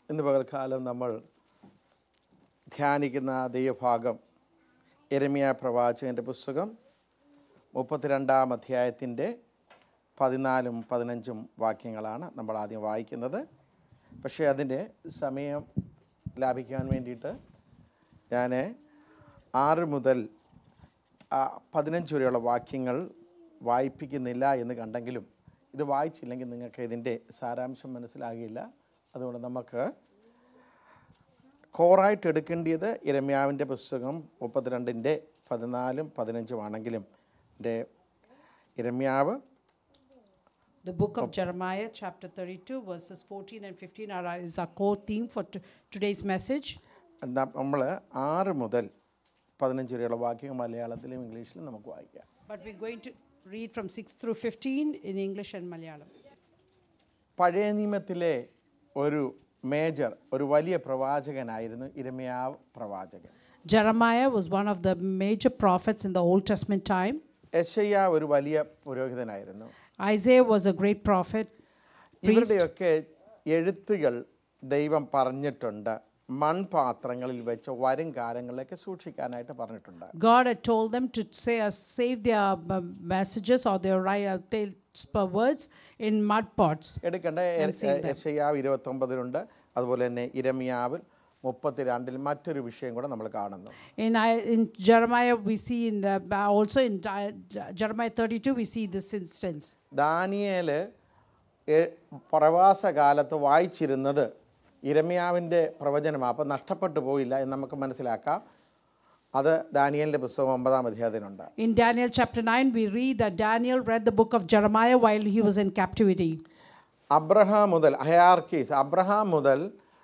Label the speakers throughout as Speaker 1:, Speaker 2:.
Speaker 1: ഇന്ന് പകൽക്കാലം നമ്മൾ ധ്യാനിക്കുന്ന ദൈവഭാഗം എരമിയ പ്രവാചകൻ്റെ പുസ്തകം മുപ്പത്തിരണ്ടാം അധ്യായത്തിൻ്റെ പതിനാലും പതിനഞ്ചും വാക്യങ്ങളാണ് നമ്മൾ ആദ്യം വായിക്കുന്നത് പക്ഷേ അതിൻ്റെ സമയം ലാഭിക്കാൻ വേണ്ടിയിട്ട് ഞാൻ ആറ് മുതൽ ആ, പതിനഞ്ച് വരെയുള്ള വാക്യങ്ങൾ വായിപ്പിക്കുന്നില്ല എന്ന് കണ്ടെങ്കിലും ഇത് വായിച്ചില്ലെങ്കിൽ നിങ്ങൾക്ക് ഇതിൻ്റെ സാരാംശം മനസ്സിലാകില്ല അതുകൊണ്ട് നമുക്ക് കോറായിട്ട് എടുക്കേണ്ടത് ഇരമ്യാവിൻ്റെ പുസ്തകം മുപ്പത്തിരണ്ടിൻ്റെ പതിനാലും പതിനഞ്ചും ആണെങ്കിലും എൻ്റെ ഇരമ്യാവ്
Speaker 2: The book of Jeremiah, chapter 32, verses 14 and 15 are, is our core theme for t- today's message.
Speaker 1: നമ്മൾ ആറ് മുതൽ പതിനഞ്ച് വരെയുള്ള വാക്യങ്ങൾ മലയാളത്തിലും ഇംഗ്ലീഷിലും നമുക്ക് വായിക്കാം
Speaker 2: But we're going to read from 6 through 15 in English and Malayalam.
Speaker 1: പഴയ നിയമത്തിലെ ഒരു മേജർ ഒരു വലിയ പ്രവാചകനായിരുന്നു ഇരമ്യാവ് പ്രവാചകൻ
Speaker 2: Jeremiah was one of the major prophets in the Old Testament time.
Speaker 1: യശയ്യ ഒരു വലിയ പുരോഹിതനായിരുന്നു
Speaker 2: Isaiah was a great prophet.
Speaker 1: ഇവരുടെയൊക്കെ എഴുത്തുകൾ ദൈവം പറഞ്ഞിട്ടുണ്ട് മൺപാത്രങ്ങളിൽ വെച്ച് വരും കാലങ്ങളിലേക്ക് സൂക്ഷിക്കാനായിട്ട് പറഞ്ഞിട്ടുണ്ട്
Speaker 2: God had told them to say, uh, save their uh, messages or their ri- uh, their sp- words in mud pots.
Speaker 1: എടുക്കേണ്ട യശയ്യാവ് ഇരുപത്തൊമ്പതിലുണ്ട് അതുപോലെ തന്നെ ഇരമിയാവിൽ മുപ്പത്തിരണ്ടിൽ മറ്റൊരു വിഷയം കൂടെ നമ്മൾ കാണുന്നു
Speaker 2: In, I- in Jeremiah, we see in the, also in Di- Jeremiah 32, we see this instance.
Speaker 1: Daniel പ്രവാസകാലത്ത് വായിച്ചിരുന്നത് ഇരമ്യാവിൻ്റെ പ്രവചനമാണ് അപ്പം നഷ്ടപ്പെട്ടു പോയില്ല എന്ന് നമുക്ക് മനസ്സിലാക്കാം അത് ദാനിയലിൻ്റെ പുസ്തകം ഒമ്പതാം അധ്യായത്തിനുണ്ട്
Speaker 2: In Daniel chapter 9, we read that Daniel read the book of Jeremiah while he was in captivity.
Speaker 1: Abraham മുതൽ ഹയാർക്കീസ് അബ്രഹാം മുതൽ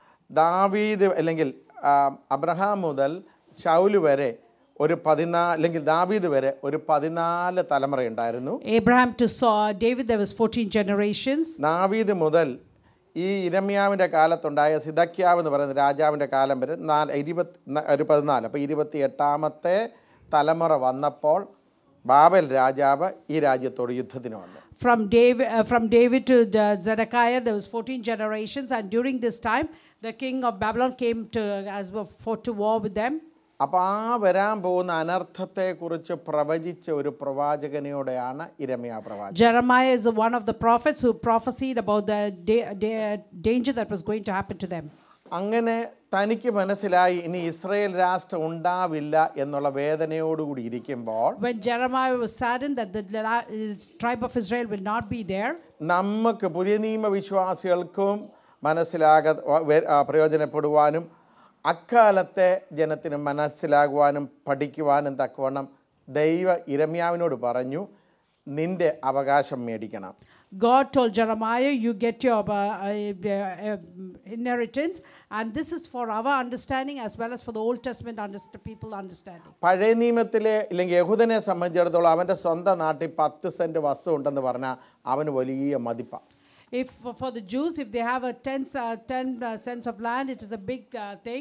Speaker 1: ദാവീദ് അല്ലെങ്കിൽ ആ, അബ്രഹാം മുതൽ ശൗല് വരെ ഒരു പതിനാ അല്ലെങ്കിൽ ദാവീദ് വരെ ഒരു പതിനാല് തലമുറയുണ്ടായിരുന്നു
Speaker 2: Abraham to Saul, David, there was 14 generations.
Speaker 1: ദാവീദ് മുതൽ ഈ ഇരമ്യാവിൻ്റെ കാലത്തുണ്ടായ സിദക്യാവ് എന്ന് പറയുന്ന രാജാവിൻ്റെ കാലം വരെ നാല് ഇരുപത്തി ന- ഒരു പതിനാല് അപ്പോൾ ഇരുപത്തി എട്ടാമത്തെ തലമുറ വന്നപ്പോൾ ബാബൽ രാജാവ് ഈ രാജ്യത്തോട് യുദ്ധത്തിന് വന്നു
Speaker 2: From David, uh, from David to the Zedekiah, there was 14 generations, and during this time, the king of Babylon came to as well fought to war with them.
Speaker 1: അപ്പോൾ ആ വരാൻ പോകുന്ന അനർത്ഥത്തെക്കുറിച്ച് പ്രവചിച്ച ഒരു പ്രവാചകനോടെയാണ് ഇരമ്യ പ്രവാചകൻ
Speaker 2: Jeremiah is one of the prophets who prophesied about the da- da- danger that was going to happen to them.
Speaker 1: അങ്ങനെ തനിക്ക് മനസ്സിലായി ഇനി ഇസ്രയേൽ രാഷ്ട്രം ഉണ്ടാവില്ല എന്നുള്ള വേദനയോടുകൂടി ഇരിക്കുമ്പോൾ
Speaker 2: When Jeremiah was saddened that the la- tribe of Israel will not be there,
Speaker 1: നമുക്ക് പുതിയ നിയമ വിശ്വാസികൾക്കും മനസ്സിലാക വ- ആ, പ്രയോജനപ്പെടുവാനും അക്കാലത്തെ ജനത്തിന് മനസ്സിലാകുവാനും പഠിക്കുവാനും തക്കവണ്ണം ദൈവ ഇരമ്യാവിനോട് പറഞ്ഞു നിന്റെ അവകാശം മേടിക്കണം
Speaker 2: God told Jeremiah, You get your uh, uh, uh, inheritance, and this is for our understanding as well as for the Old Testament underst- people understanding.
Speaker 1: പഴയ നിയമത്തിലെ ഇല്ലെങ്കിൽ യഹൂദനെ സംബന്ധിച്ചിടത്തോളം അവൻ്റെ സ്വന്തം നാട്ടിൽ പത്ത് സെൻറ്റ് വസ്തു ഉണ്ടെന്ന് പറഞ്ഞാൽ അവന് വലിയ മതിപ്പാണ്
Speaker 2: If for for the Jews, if they have a 10, uh, 10 uh, cents of land, it is a big uh, thing.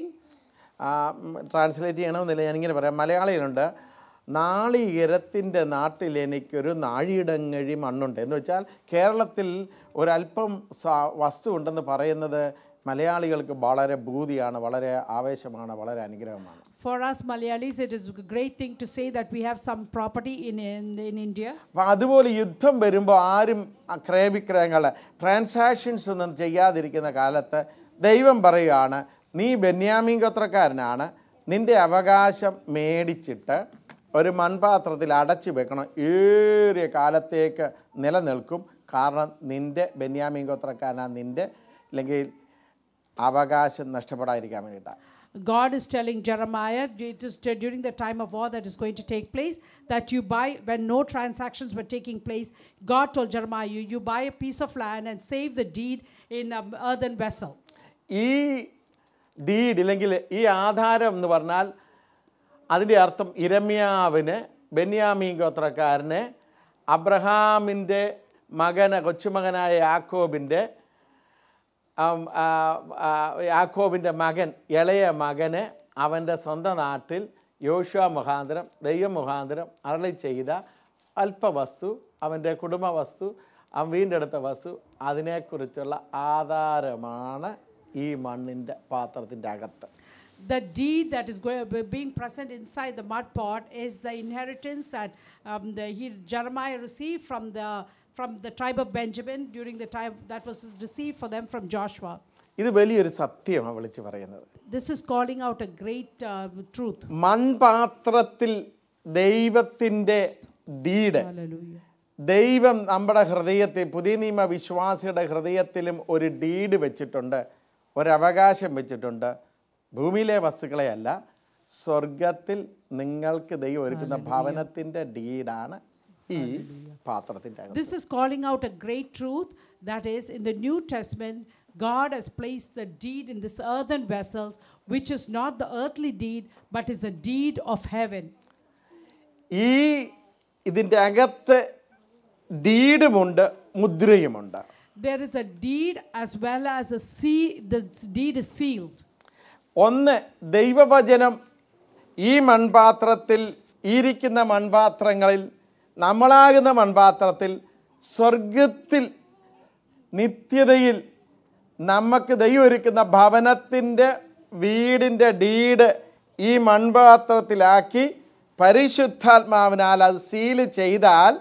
Speaker 1: Translate ചെയ്യണമെന്നില്ല ഞാനിങ്ങനെ പറയാം മലയാളിയിലുണ്ട് നാളികരത്തിൻ്റെ നാട്ടിൽ എനിക്കൊരു നാഴിയിടങ്ങഴി മണ്ണുണ്ട് എന്ന് വെച്ചാൽ കേരളത്തിൽ ഒരല്പം സ- വസ്തു ഉണ്ടെന്ന് പറയുന്നത് മലയാളികൾക്ക് വളരെ ഭൂതിയാണ് വളരെ ആവേശമാണ് വളരെ അനുഗ്രഹമാണ്
Speaker 2: For us Malayalis, it is a great thing to say that we have some property in, in, in India.
Speaker 1: അപ്പം അതുപോലെ യുദ്ധം വരുമ്പോൾ ആരും ആ ക്രയവിക്രയങ്ങൾ ട്രാൻസാക്ഷൻസ് ഒന്നും ചെയ്യാതിരിക്കുന്ന കാലത്ത് ദൈവം പറയുകയാണ് നീ ബെന്യാമീൻ ഗോത്രക്കാരനാണ് നിന്റെ അവകാശം മേടിച്ചിട്ട് ഒരു മൺപാത്രത്തിൽ അടച്ചു വെക്കണം ഏറിയ കാലത്തേക്ക് നിലനിൽക്കും കാരണം നിന്റെ ബെന്യാമീൻ ഗോത്രക്കാരനാണ് നിന്റെ അല്ലെങ്കിൽ അവകാശം നഷ്ടപ്പെടാതിരിക്കാൻ വേണ്ടിയിട്ടാണ്
Speaker 2: God is telling Jeremiah, it is d- during the time of war that is going to take place, that you buy, when no transactions were taking place, God told Jeremiah, you, you buy a piece of land and save the deed in an earthen vessel.
Speaker 1: ഈ deed ഇല്ലെങ്കിൽ ഈ ആധാരം എന്ന് പറഞ്ഞാൽ അതിൻ്റെ അർത്ഥം ഇരമ്യാവിന് ബെന്യാമീൻ ഗോത്രക്കാരന് അബ്രഹാമിൻ്റെ മകന് കൊച്ചുമകനായ യാക്കോബിൻ്റെ ആം, ആ, ആ, യാക്കോബിൻ്റെ മകൻ ഇളയ മകന് അവൻ്റെ സ്വന്തം നാട്ടിൽ യോശുവ മുഖാന്തരം ദൈവം മുഖാന്തരം അരളി ചെയ്ത അല്പവസ്തു അവൻ്റെ കുടുംബ വസ്തു അവൻ വീണ്ടെടുത്ത വസ്തു അതിനെക്കുറിച്ചുള്ള ആധാരമാണ് ഈ മണ്ണിൻ്റെ പാത്രത്തിൻ്റെ അകത്ത്
Speaker 2: The deed that is going, being present inside the mud pot is the inheritance that um, the, he, Jeremiah received from the, from the tribe of Benjamin during the time that was received for them from Joshua.
Speaker 1: ഇത് വലിയൊരു സത്യമാണ് വിളിച്ച് പറയുന്നത്
Speaker 2: This is calling out a great uh, truth.
Speaker 1: മൺപാത്രത്തിൽ ദൈവത്തിൻ്റെ deed
Speaker 2: Hallelujah.
Speaker 1: ദൈവം നമ്മുടെ ഹൃദയത്തിൽ പുതിയ നിയമ വിശ്വാസിയുടെ ഹൃദയത്തിലും ഒരു ഡീഡ് വെച്ചിട്ടുണ്ട് ഒരവകാശം വെച്ചിട്ടുണ്ട് ഭൂമിയിലെ വസ്തുക്കളെയല്ല സ്വർഗത്തിൽ നിങ്ങൾക്ക് ദൈവം ഒരുക്കുന്ന ഭവനത്തിൻ്റെ ഡീഡാണ് ഈ പാത്രത്തിൻ്റെ അകത്ത്
Speaker 2: This is calling out a great truth that is in the New Testament, God has placed the deed in this earthen vessels, which is not the earthly deed, but is the deed of heaven.
Speaker 1: ഈ ഇതിൻ്റെ അകത്ത് ഡീഡുമുണ്ട് മുദ്രയുമുണ്ട്
Speaker 2: There is a deed as well as a seal, the deed is sealed.
Speaker 1: ഒന്ന് ദൈവവചനം ഈ മൺപാത്രത്തിൽ ഇരിക്കുന്ന മൺപാത്രങ്ങളിൽ നമ്മളാകുന്ന മൺപാത്രത്തിൽ സ്വർഗത്തിൽ നിത്യതയിൽ നമുക്ക് ദൈവം ഒരുക്കുന്ന ഭവനത്തിൻ്റെ വീടിൻ്റെ ഡീഡ് ഈ മൺപാത്രത്തിലാക്കി പരിശുദ്ധാത്മാവിനാൽ അത് സീല് ചെയ്താൽ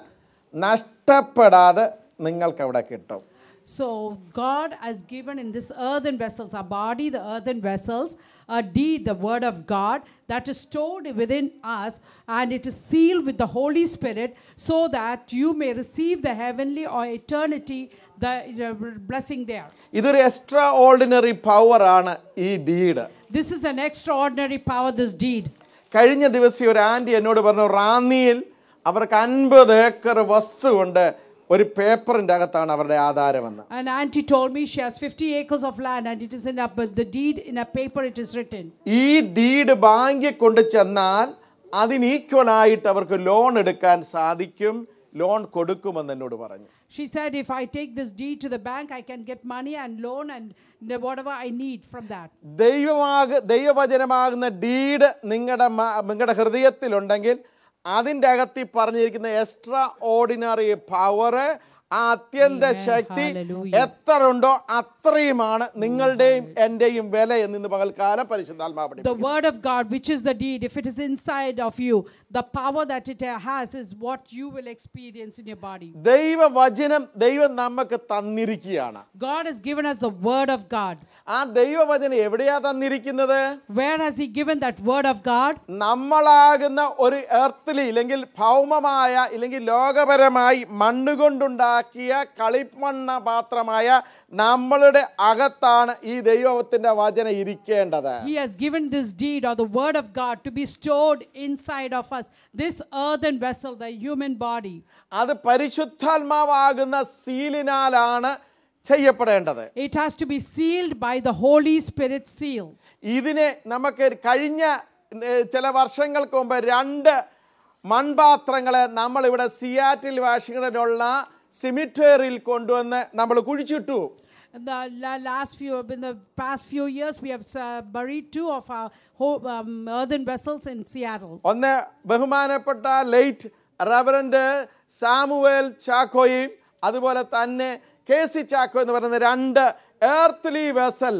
Speaker 1: നഷ്ടപ്പെടാതെ നിങ്ങൾക്കവിടെ കിട്ടും
Speaker 2: So God has given in this earthen vessels, our body, the earthen vessels, a deed, the word of God, that is stored within us and it is sealed with the Holy Spirit so that you may receive the heavenly or eternity, the uh, blessing there.
Speaker 1: ഇതൊരു extraordinary പവറാണ് ഈ deed
Speaker 2: This is an extraordinary power, this deed.
Speaker 1: കഴിഞ്ഞ ദിവസം ഒരു anti എന്നോട് പറഞ്ഞു റാന്നിയിൽ അവർക്ക് അൻപത് ഏക്കർ വസ്തുണ്ട് ഒരു പേപ്പറിൻ്റെ അകത്താണ് അവരുടെ ആധാരമെന്ന്
Speaker 2: An auntie told me she has 50 acres of land and it is in a, but the deed in a paper it is written.
Speaker 1: ഈ ഡീഡ് ബാങ്കിൽ കൊണ്ട് ചെന്നാൽ അതിന് ഈക്വലായിട്ട് അവർക്ക് ലോൺ എടുക്കാൻ സാധിക്കും ലോൺ കൊടുക്കുമെന്ന് എന്നോട് പറഞ്ഞു
Speaker 2: She said, if I take this deed to the bank, I can get money and loan and whatever I need from that.
Speaker 1: ദൈവമാക ദൈവവചനമാകുന്ന ഡീഡ് നിങ്ങളുടെ നിങ്ങളുടെ ഹൃദയത്തിലുണ്ടെങ്കിൽ അതിൻ്റെ അകത്ത് ഈ പറഞ്ഞിരിക്കുന്ന എക്സ്ട്രാ ഓർഡിനറി പവർ ആ അത്യന്ത
Speaker 2: Amen.
Speaker 1: ശക്തി
Speaker 2: Hallelujah.
Speaker 1: എത്ര ഉണ്ടോ അത്രയുമാണ് നിങ്ങളുടെയും എൻ്റെയും വില എന്ന് പകൽക്കാലം പരിശുദ്ധാത്മാ
Speaker 2: The
Speaker 1: പഠിപ്പിക്കുന്നു
Speaker 2: word of God, which is the deed, if it is inside of you, the power that it has is what you will experience in your body.
Speaker 1: ദൈവവചനം ദൈവം നമുക്ക് തന്നിരിക്കുകയാണ്
Speaker 2: God has given us the word of God.
Speaker 1: ആ ദൈവവചനം എവിടെയാ തന്നിരിക്കുന്നത്
Speaker 2: Where has He given that word of God?
Speaker 1: നമ്മളാകുന്ന ഒരു earthly ഇല്ലെങ്കിൽ ഭൗമമായ ഇല്ലെങ്കിൽ ലോകപരമായി മണ്ണുകൊണ്ടുണ്ടാക്കിയ കളിമണ്ണ പാത്രമായ നമ്മളുടെ അകത്താണ് ഈ ദൈവത്തിന്റെ വചനം ഇരിക്കേണ്ടത്
Speaker 2: He has given this deed or the word of God to be stored inside of us, this earthen vessel, the human body.
Speaker 1: അത് പരിശുദ്ധാത്മാവാകുന്ന സീലിനാലാണ് ചെയ്യപ്പെടേണ്ടത്
Speaker 2: It has to be sealed by the Holy Spirit seal.
Speaker 1: ഇതിനെ നമുക്ക് കഴിഞ്ഞ ഏഹ്, ചില വർഷങ്ങൾക്ക് മുമ്പ് രണ്ട് മൺപാത്രങ്ങളെ നമ്മളിവിടെ Seattle വാഷിംഗ്ടണിലുള്ള സിമിറ്റേറിയിൽ കൊണ്ടുവന്ന് നമ്മൾ കുഴിച്ചിട്ടു
Speaker 2: In the la- last few, in the past few years, we have uh, buried two of our ho- um, earthen vessels in Seattle.
Speaker 1: ഒന്ന് ബഹുമാനപ്പെട്ട ലേറ്റ് റവറൻഡ് സാമുവേൽ ചാക്കോയും അതുപോലെ തന്നെ കെ സി ചാക്കോ എന്ന് പറയുന്ന രണ്ട് എർത്തലി വെസൽ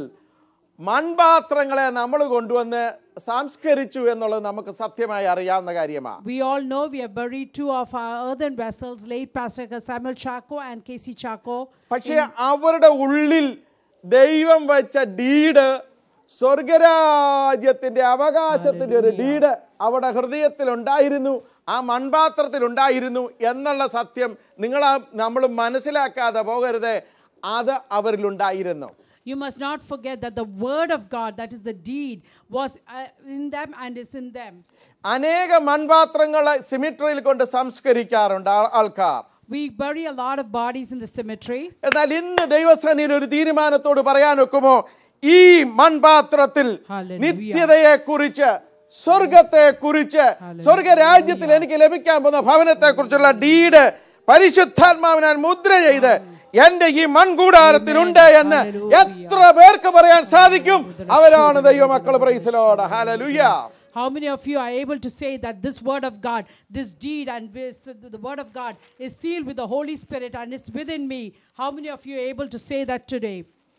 Speaker 1: മൺപാത്രങ്ങളെ നമ്മൾ കൊണ്ടുവന്ന് സംസ്കരിച്ചു എന്നുള്ളത് നമുക്ക് സത്യമായി അറിയാവുന്ന കാര്യമാണ്
Speaker 2: We all know we have buried two of our earthen vessels, late Pastor Samuel Chaco and Casey Chaco.
Speaker 1: പക്ഷേ അവരുടെ ഉള്ളിൽ ദൈവം വെച്ച ഡീഡ് സ്വർഗരാജ്യത്തിന്റെ അവകാശത്തിന്റെ ഒരു ഡീഡ് അവിടെ ഹൃദയത്തിൽ ഉണ്ടായിരുന്നു ആ മൺപാത്രത്തിൽ ഉണ്ടായിരുന്നു എന്നുള്ള സത്യം നിങ്ങൾ നമ്മൾ മനസ്സിലാക്കാതെ പോകരുത് അത് അവരിലുണ്ടായിരുന്നു
Speaker 2: You must not forget that the word of God, that is the deed, was uh, in them and is in them.
Speaker 1: അനേക മൺപാത്രങ്ങൾ സിമിട്രിയിൽ കൊണ്ട് സംസ്കരിക്കാറുണ്ട് ആ- ആൾക്കാർ
Speaker 2: We bury a lot of bodies in the cemetery.
Speaker 1: എന്നാൽ ഇന്ന് ദൈവസേനയിൽ ഒരു തീരുമാനത്തോട് പറയാൻ ഒക്കുമോ ഈ മൺപാത്രത്തിൽ
Speaker 2: Hallelujah.
Speaker 1: നിത്യതയെ കുറിച്ച് സ്വർഗത്തെ കുറിച്ച് സ്വർഗരാജ്യത്തിൽ എനിക്ക് ലഭിക്കാൻ പോകുന്ന ഭവനത്തെ കുറിച്ചുള്ള ഡീഡ് പരിശുദ്ധാത്മാവിനാൽ മുദ്ര ചെയ്ത് എന്റെ ഈ മൺകൂടാരത്തിലുണ്ട് എന്ന്
Speaker 2: Hallelujah.
Speaker 1: എത്ര പേർക്ക് പറയാൻ സാധിക്കും അവരാണ് ദൈവമക്കൾ പ്രൈസലോട് ഹാലലുയ്യ
Speaker 2: How many of you are able to say that this word of God, this deed, and this, the word of God is sealed with the Holy Spirit and is within me? How many of you are able to say that today?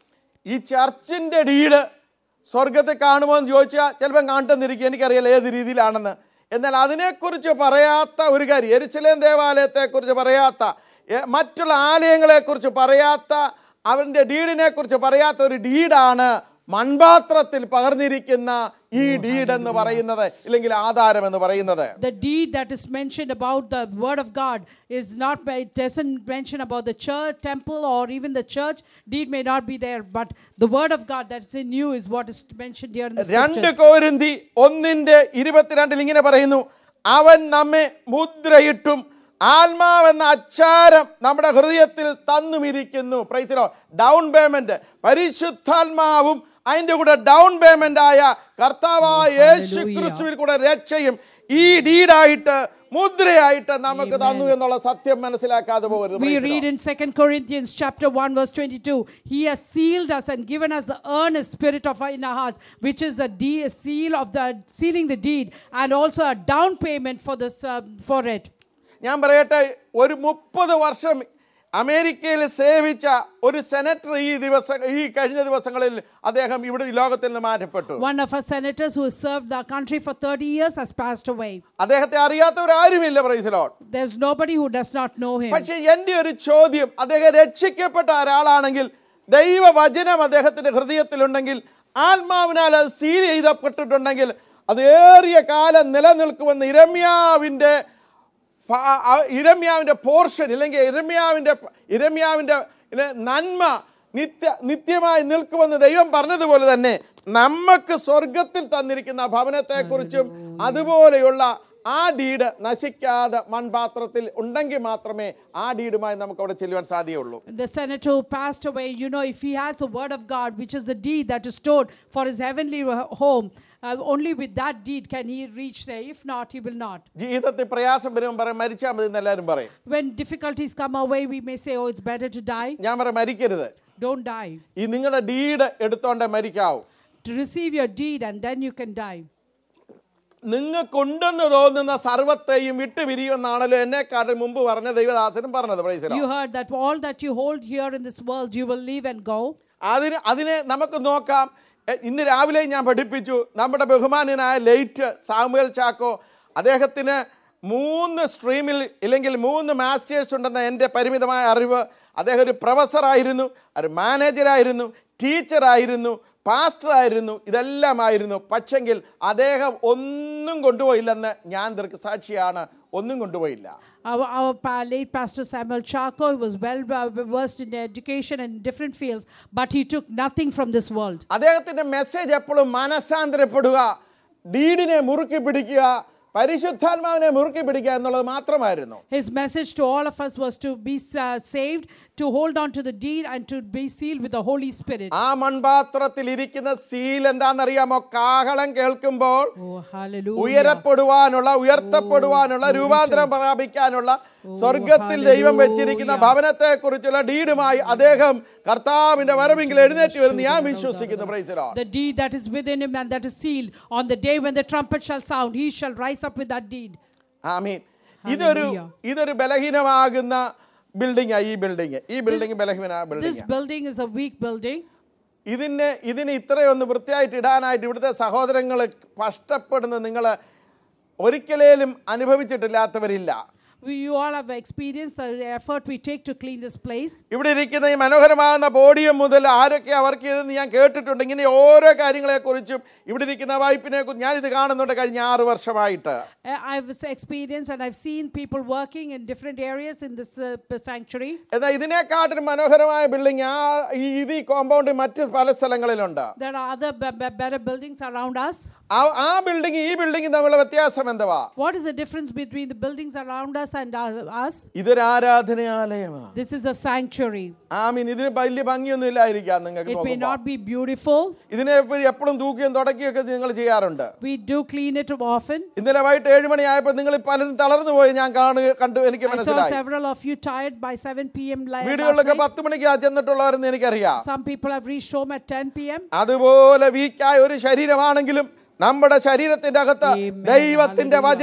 Speaker 1: ഈ ചർച്ചിൻ്റെ deed സ്വർഗത്തെ കാണുമോ എന്ന് ചോദിച്ചാൽ ചിലപ്പം കാണുന്നിരിക്കും എനിക്കറിയാം ഏത് രീതിയിലാണെന്ന് എന്നാൽ അതിനെക്കുറിച്ച് പറയാത്ത ഒരു കാര്യം എരിശിലേം ദേവാലയത്തെക്കുറിച്ച് പറയാത്ത എ- മറ്റുള്ള ആലയങ്ങളെക്കുറിച്ച് പറയാത്ത അവൻ്റെ ഡീഡിനെ കുറിച്ച് പറയാത്ത ഒരു ഡീഡാണ് മൺപാത്രത്തിൽ പകർന്നിരിക്കുന്ന ഈ ഡീഡ് എന്ന് പറയുന്നത് ഇല്ലെങ്കിൽ ആധാരം എന്ന് പറയുന്നത്
Speaker 2: The deed that is mentioned about the word of God is not, by- it doesn't mention about the church, temple, or even the church. Deed may not be there, but the word of God that's in you is what is mentioned here in the
Speaker 1: രണ്ട്
Speaker 2: scriptures.
Speaker 1: കോരിന്തി ഒന്നിന്റെ ഇരുപത്തിരണ്ടിൽ ഇങ്ങനെ പറയുന്നു അവൻ നമ്മെ മുദ്രയിട്ടും ആത്മാവെന്ന അച്ചാരം നമ്മുടെ ഹൃദയത്തിൽ തന്നുമിരിക്കുന്നു പ്രൈസിലോ down payment പരിശുദ്ധാത്മാവും അതിന്റെ കൂടെ ഡൗൺ പേയ്മെന്റ് ആയ കർത്താവായ യേശു ക്രിസ്തുവിൽ കൂടെ രക്ഷയും ഈ ഡീഡായിട്ട് മുദ്രയായിട്ട് നമുക്ക് തന്നു എന്നുള്ള സത്യം മനസ്സിലാക്കാതെ പോകരുത്
Speaker 2: We
Speaker 1: Praise the
Speaker 2: read
Speaker 1: Lord.
Speaker 2: in 2 Corinthians chapter 1 verse 22, he has sealed us and given us the earnest spirit of our in our hearts, which is the de- seal of the sealing the deed and also a down payment for this uh, for it.
Speaker 1: ഞാൻ പറയട്ടെ ഒരു മുപ്പത് വർഷം അമേരിക്കയിൽ സേവിച്ച ഒരു senator ഈ ദിവസം ഈ കഴിഞ്ഞ ദിവസങ്ങളിൽ അദ്ദേഹം ഇവിടെ ഈ ലോകത്തിൽ നിന്ന് മാറ്റപ്പെട്ടു
Speaker 2: One of our senators who has served our country for 30 years has passed away.
Speaker 1: അദ്ദേഹത്തെ അറിയാത്തവരാരുമില്ല പ്രൈസിലോട്ട്
Speaker 2: There's nobody who does not know him.
Speaker 1: പക്ഷെ എൻ്റെ ഒരു ചോദ്യം അദ്ദേഹം രക്ഷിക്കപ്പെട്ട ഒരാളാണെങ്കിൽ ദൈവവചനം അദ്ദേഹത്തിന്റെ ഹൃദയത്തിലുണ്ടെങ്കിൽ ആത്മാവിനാൽ അത് സീൽ ചെയ്തപ്പെട്ടിട്ടുണ്ടെങ്കിൽ അത് ഏറിയ കാലം നിലനിൽക്കുമെന്ന് ഇരമ്യാവിൻ്റെ ഫ- ആ- ഇരമ്യാവിൻ്റെ പോർഷൻ ഇല്ലെങ്കിൽ ഇരമ്യാവിൻ്റെ ഇരമ്യാവിൻ്റെ ഇല്ലേ, നന്മ നിത്യ നിത്യമായി നിൽക്കുമെന്ന് ദൈവം പറഞ്ഞതുപോലെ തന്നെ നമുക്ക് സ്വർഗത്തിൽ തന്നിരിക്കുന്ന ഭവനത്തെക്കുറിച്ചും അതുപോലെയുള്ള ആ ഡീഡ് നശിക്കാതെ മൺപാത്രത്തിൽ ഉണ്ടെങ്കിൽ മാത്രമേ ആ ഡീഡുമായി നമുക്ക് അവിടെ ചെല്ലുവാൻ സാധ്യതയുള്ളൂ
Speaker 2: The senator who passed away, you know, if he has the word of God, which is the deed that is stored for his heavenly uh, home, uh, only with that deed can he reach there. If not, he will not.
Speaker 1: ജീവിതത്തിൽ പ്രയാസം വരുമ്പോൾ പറയും മരിച്ചാൽ മതി എന്ന് എല്ലാവരും പറയും
Speaker 2: When difficulties come our way, we may say, oh, it's better to die.
Speaker 1: ഞാൻ പറയും മരിക്കരുത്
Speaker 2: Don't die.
Speaker 1: ഈ നിങ്ങളുടെ ഡീഡ് എടുത്തോണ്ടേ മരിക്കാവൂ
Speaker 2: To receive your deed and then you can die.
Speaker 1: നിങ്ങൾക്കുണ്ടെന്ന് തോന്നുന്ന സർവത്തെയും വിട്ടുപിരിയുമെന്നാണല്ലോ എന്നെക്കാട്ടിൽ മുമ്പ് പറഞ്ഞ ദൈവദാസനും പറഞ്ഞത് പ്രൈസലോ
Speaker 2: You heard that all that you hold here in this world, you will leave and go.
Speaker 1: അതിന് അതിനെ നമുക്ക് നോക്കാം എ, ഇന്ന് രാവിലെ ഞാൻ പഠിപ്പിച്ചു നമ്മുടെ ബഹുമാനനായ ലേറ്റ് സാമുവൽ ചാക്കോ അദ്ദേഹത്തിന് മൂന്ന് സ്ട്രീമിൽ ഇല്ലെങ്കിൽ മൂന്ന് മാസ്റ്റേഴ്സ് ഉണ്ടെന്ന എൻ്റെ പരിമിതമായ അറിവ് അദ്ദേഹം ഒരു പ്രൊഫസറായിരുന്നു ഒരു മാനേജറായിരുന്നു ടീച്ചറായിരുന്നു പാസ്റ്ററായിരുന്നു ഇതെല്ലാമായിരുന്നു പക്ഷെങ്കിൽ അദ്ദേഹം ഒന്നും കൊണ്ടുപോയില്ലെന്ന് ഞാൻ ദൃക്സാക്ഷിയാണ് ഒന്നും കൊണ്ടുപോയില്ല
Speaker 2: Our, our pa- late pastor Samuel Charco he was well uh, versed in education and in different fields, but he took nothing from this world.
Speaker 1: അദ്ദേഹത്തിൻ്റെ മെസ്സേജ് എപ്പോഴും മനസാന്തരപ്പെടുക ഡീഡിനെ മുറുക്കി പിടിക്കുക പരിശുദ്ധാത്മാവിനെ മുറുക്കി പിടിക്കുക എന്നുള്ളത് മാത്രമായിരുന്നു
Speaker 2: His message to all of us was to be uh, saved, to hold on to the deed, and to be sealed with the Holy Spirit.
Speaker 1: ആ മൺപാത്രത്തിൽ ഇരിക്കുന്ന സീൽ എന്താണെന്നറിയാമോ കാഹളം കേൾക്കുമ്പോൾ
Speaker 2: Oh, hallelujah.
Speaker 1: ഉയരപ്പെടുവാനുള്ള ഉയർത്തപ്പെടുവാനുള്ള രൂപാന്തരം പ്രാപിക്കാനുള്ള സ്വർഗത്തിൽ ദൈവം വെച്ചിരിക്കുന്ന ഭവനത്തെ കുറിച്ചുള്ള ഡീഡുമായി അദ്ദേഹം കർത്താവിന്റെ വരവെങ്കിൽ എഴുന്നേറ്റ് വരുന്ന ഞാൻ വിശ്വസിക്കുന്നു പ്രൈസലോ
Speaker 2: The deed that is within him and that is sealed on the day when the trumpet shall sound, he shall rise up with that deed.
Speaker 1: ആമീൻ ഇതൊരു
Speaker 2: Hallelujah.
Speaker 1: ഇതൊരു ബലഹീനമാകുന്ന ബിൽഡിംഗ് ഈ ബിൽഡിംഗ് ഈ ബിൽഡിംഗ് ബലഹീന
Speaker 2: This
Speaker 1: building
Speaker 2: building is a weak building.
Speaker 1: ഇതിന് ഇതിന് ഇത്രയൊന്ന് വൃത്തിയായിട്ട് ഇടാനായിട്ട് ഇവിടുത്തെ സഹോദരങ്ങൾ കഷ്ടപ്പെടുന്നത് നിങ്ങൾ ഒരിക്കലേലും അനുഭവിച്ചിട്ടില്ലാത്തവരില്ല
Speaker 2: We, you all have experienced the effort we take to clean this place.
Speaker 1: ഇവിടെ ഇരിക്കുന്ന ഈ മനോഹരമാകുന്ന പോഡിയം മുതൽ ആരൊക്കെ അവർക്ക് ചെയ്തെന്ന് ഞാൻ കേട്ടിട്ടുണ്ട് ഇങ്ങനെ ഓരോ കാര്യങ്ങളെക്കുറിച്ചും ഇവിടെ ഇരിക്കുന്ന വായ്പിനെ കുറിച്ച് ഞാനിത് കാണുന്നുണ്ട് കഴിഞ്ഞ ആറ് വർഷമായിട്ട്
Speaker 2: Uh, I've s- experienced and I've seen people working in different areas in this uh, p- sanctuary.
Speaker 1: എന്നാൽ ഇതിനെക്കാട്ടിലും മനോഹരമായ ബിൽഡിംഗ് ആ ഈ ഇത് ഈ കോമ്പൗണ്ട് മറ്റ് പല സ്ഥലങ്ങളിലുണ്ട്
Speaker 2: There are other be- be- better buildings around us.
Speaker 1: ആ ആ ബിൽഡിംഗ് ഈ ബിൽഡിംഗ് തമ്മിലുള്ള വ്യത്യാസം എന്തുവാ
Speaker 2: What is the difference between the buildings around us and uh, us?
Speaker 1: ഇതൊരു ആരാധനാലയമാണ്
Speaker 2: This is a sanctuary.
Speaker 1: ആമീൻ ഇതിന് വലിയ ഭംഗിയൊന്നും ഇല്ലായിരിക്കാം നിങ്ങൾക്ക്
Speaker 2: It may
Speaker 1: നോക്കുമ്പോൾ
Speaker 2: not be beautiful.
Speaker 1: ഇതിനെ എപ്പോഴും തൂക്കിയും തുടക്കിയൊക്കെ നിങ്ങൾ ചെയ്യാറുണ്ട്
Speaker 2: We do clean it often.
Speaker 1: ഇന്നലെ വൈകിട്ട് ഏഴ് മണിയായപ്പോൾ നിങ്ങൾ പലരും തളർന്നു പോയി ഞാൻ കാണുക കണ്ടു എനിക്ക്
Speaker 2: I saw
Speaker 1: മനസ്സിലായി
Speaker 2: several of you tired by 7 p.m. li- last
Speaker 1: വീടുകളിലൊക്കെ
Speaker 2: night.
Speaker 1: പത്ത് മണിക്ക് ചെന്നിട്ടുള്ളവരെന്ന് എനിക്കറിയാം
Speaker 2: Some people have reached home at 10 p.m.
Speaker 1: അതുപോലെ വീക്കായ ഒരു ശരീരമാണെങ്കിലും നമ്മുടെ ശരീരത്തിന്റെ അകത്ത്
Speaker 2: Amen.
Speaker 1: ദൈവത്തിന്റെ വചനം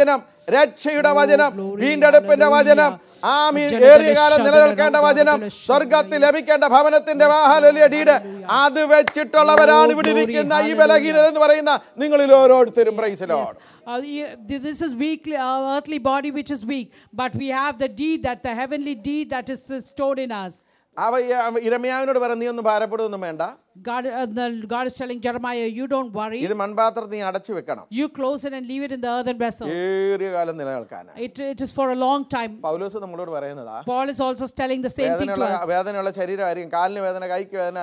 Speaker 1: രക്ഷയുടെ വചനം
Speaker 2: glory,
Speaker 1: വീണ്ടെടുപ്പിന്റെ
Speaker 2: hallelujah.
Speaker 1: വചനം ആമീൻ
Speaker 2: ജനതല
Speaker 1: ഏറിയ കാലം
Speaker 2: ശതനം,
Speaker 1: നിലനിൽക്കേണ്ട വചനം
Speaker 2: ജനതല ശതനം,
Speaker 1: സ്വർഗത്തിൽ
Speaker 2: yes.
Speaker 1: ലഭിക്കേണ്ട ഭവനത്തിന്റെ വാഹലിയ ഡീഡ് അത് വെച്ചിട്ടുള്ളവരാണ്
Speaker 2: Oh,
Speaker 1: ഇവിടെ
Speaker 2: glory,
Speaker 1: ഇരിക്കുന്ന ഈ
Speaker 2: hallelujah.
Speaker 1: ബലഹീനർ എന്ന് പറയുന്ന നിങ്ങളിൽ ഓരോരുത്തരും പ്രൈസിലോ
Speaker 2: Uh, you- th- this is weakly, uh, earthly body which is weak, but we have the deed that the heavenly deed that is uh, stored in us.
Speaker 1: അവ ഇരമ്യാവിനോട് പറഞ്ഞ നീ ഒന്നും ഭാരപ്പെടുകയൊന്നും വേണ്ട
Speaker 2: God, uh, the, God is telling Jeremiah, you don't worry.
Speaker 1: ഇത് മൺപാത്രത്തിൽ നീ അടച്ചു വെക്കണം
Speaker 2: You close it and leave it in the earthen vessel.
Speaker 1: ഏറിയ കാലം നിലനിൽക്കാൻ
Speaker 2: It, it is for a long time.
Speaker 1: പൗലോസ് നമ്മളോട് പറയുന്നതാ
Speaker 2: Paul is also telling the same thing to
Speaker 1: വേദനയുള്ള
Speaker 2: us.
Speaker 1: വേദനയുള്ള ശരീരമായിരിക്കും കാലിന് വേദന കൈക്ക് വേദന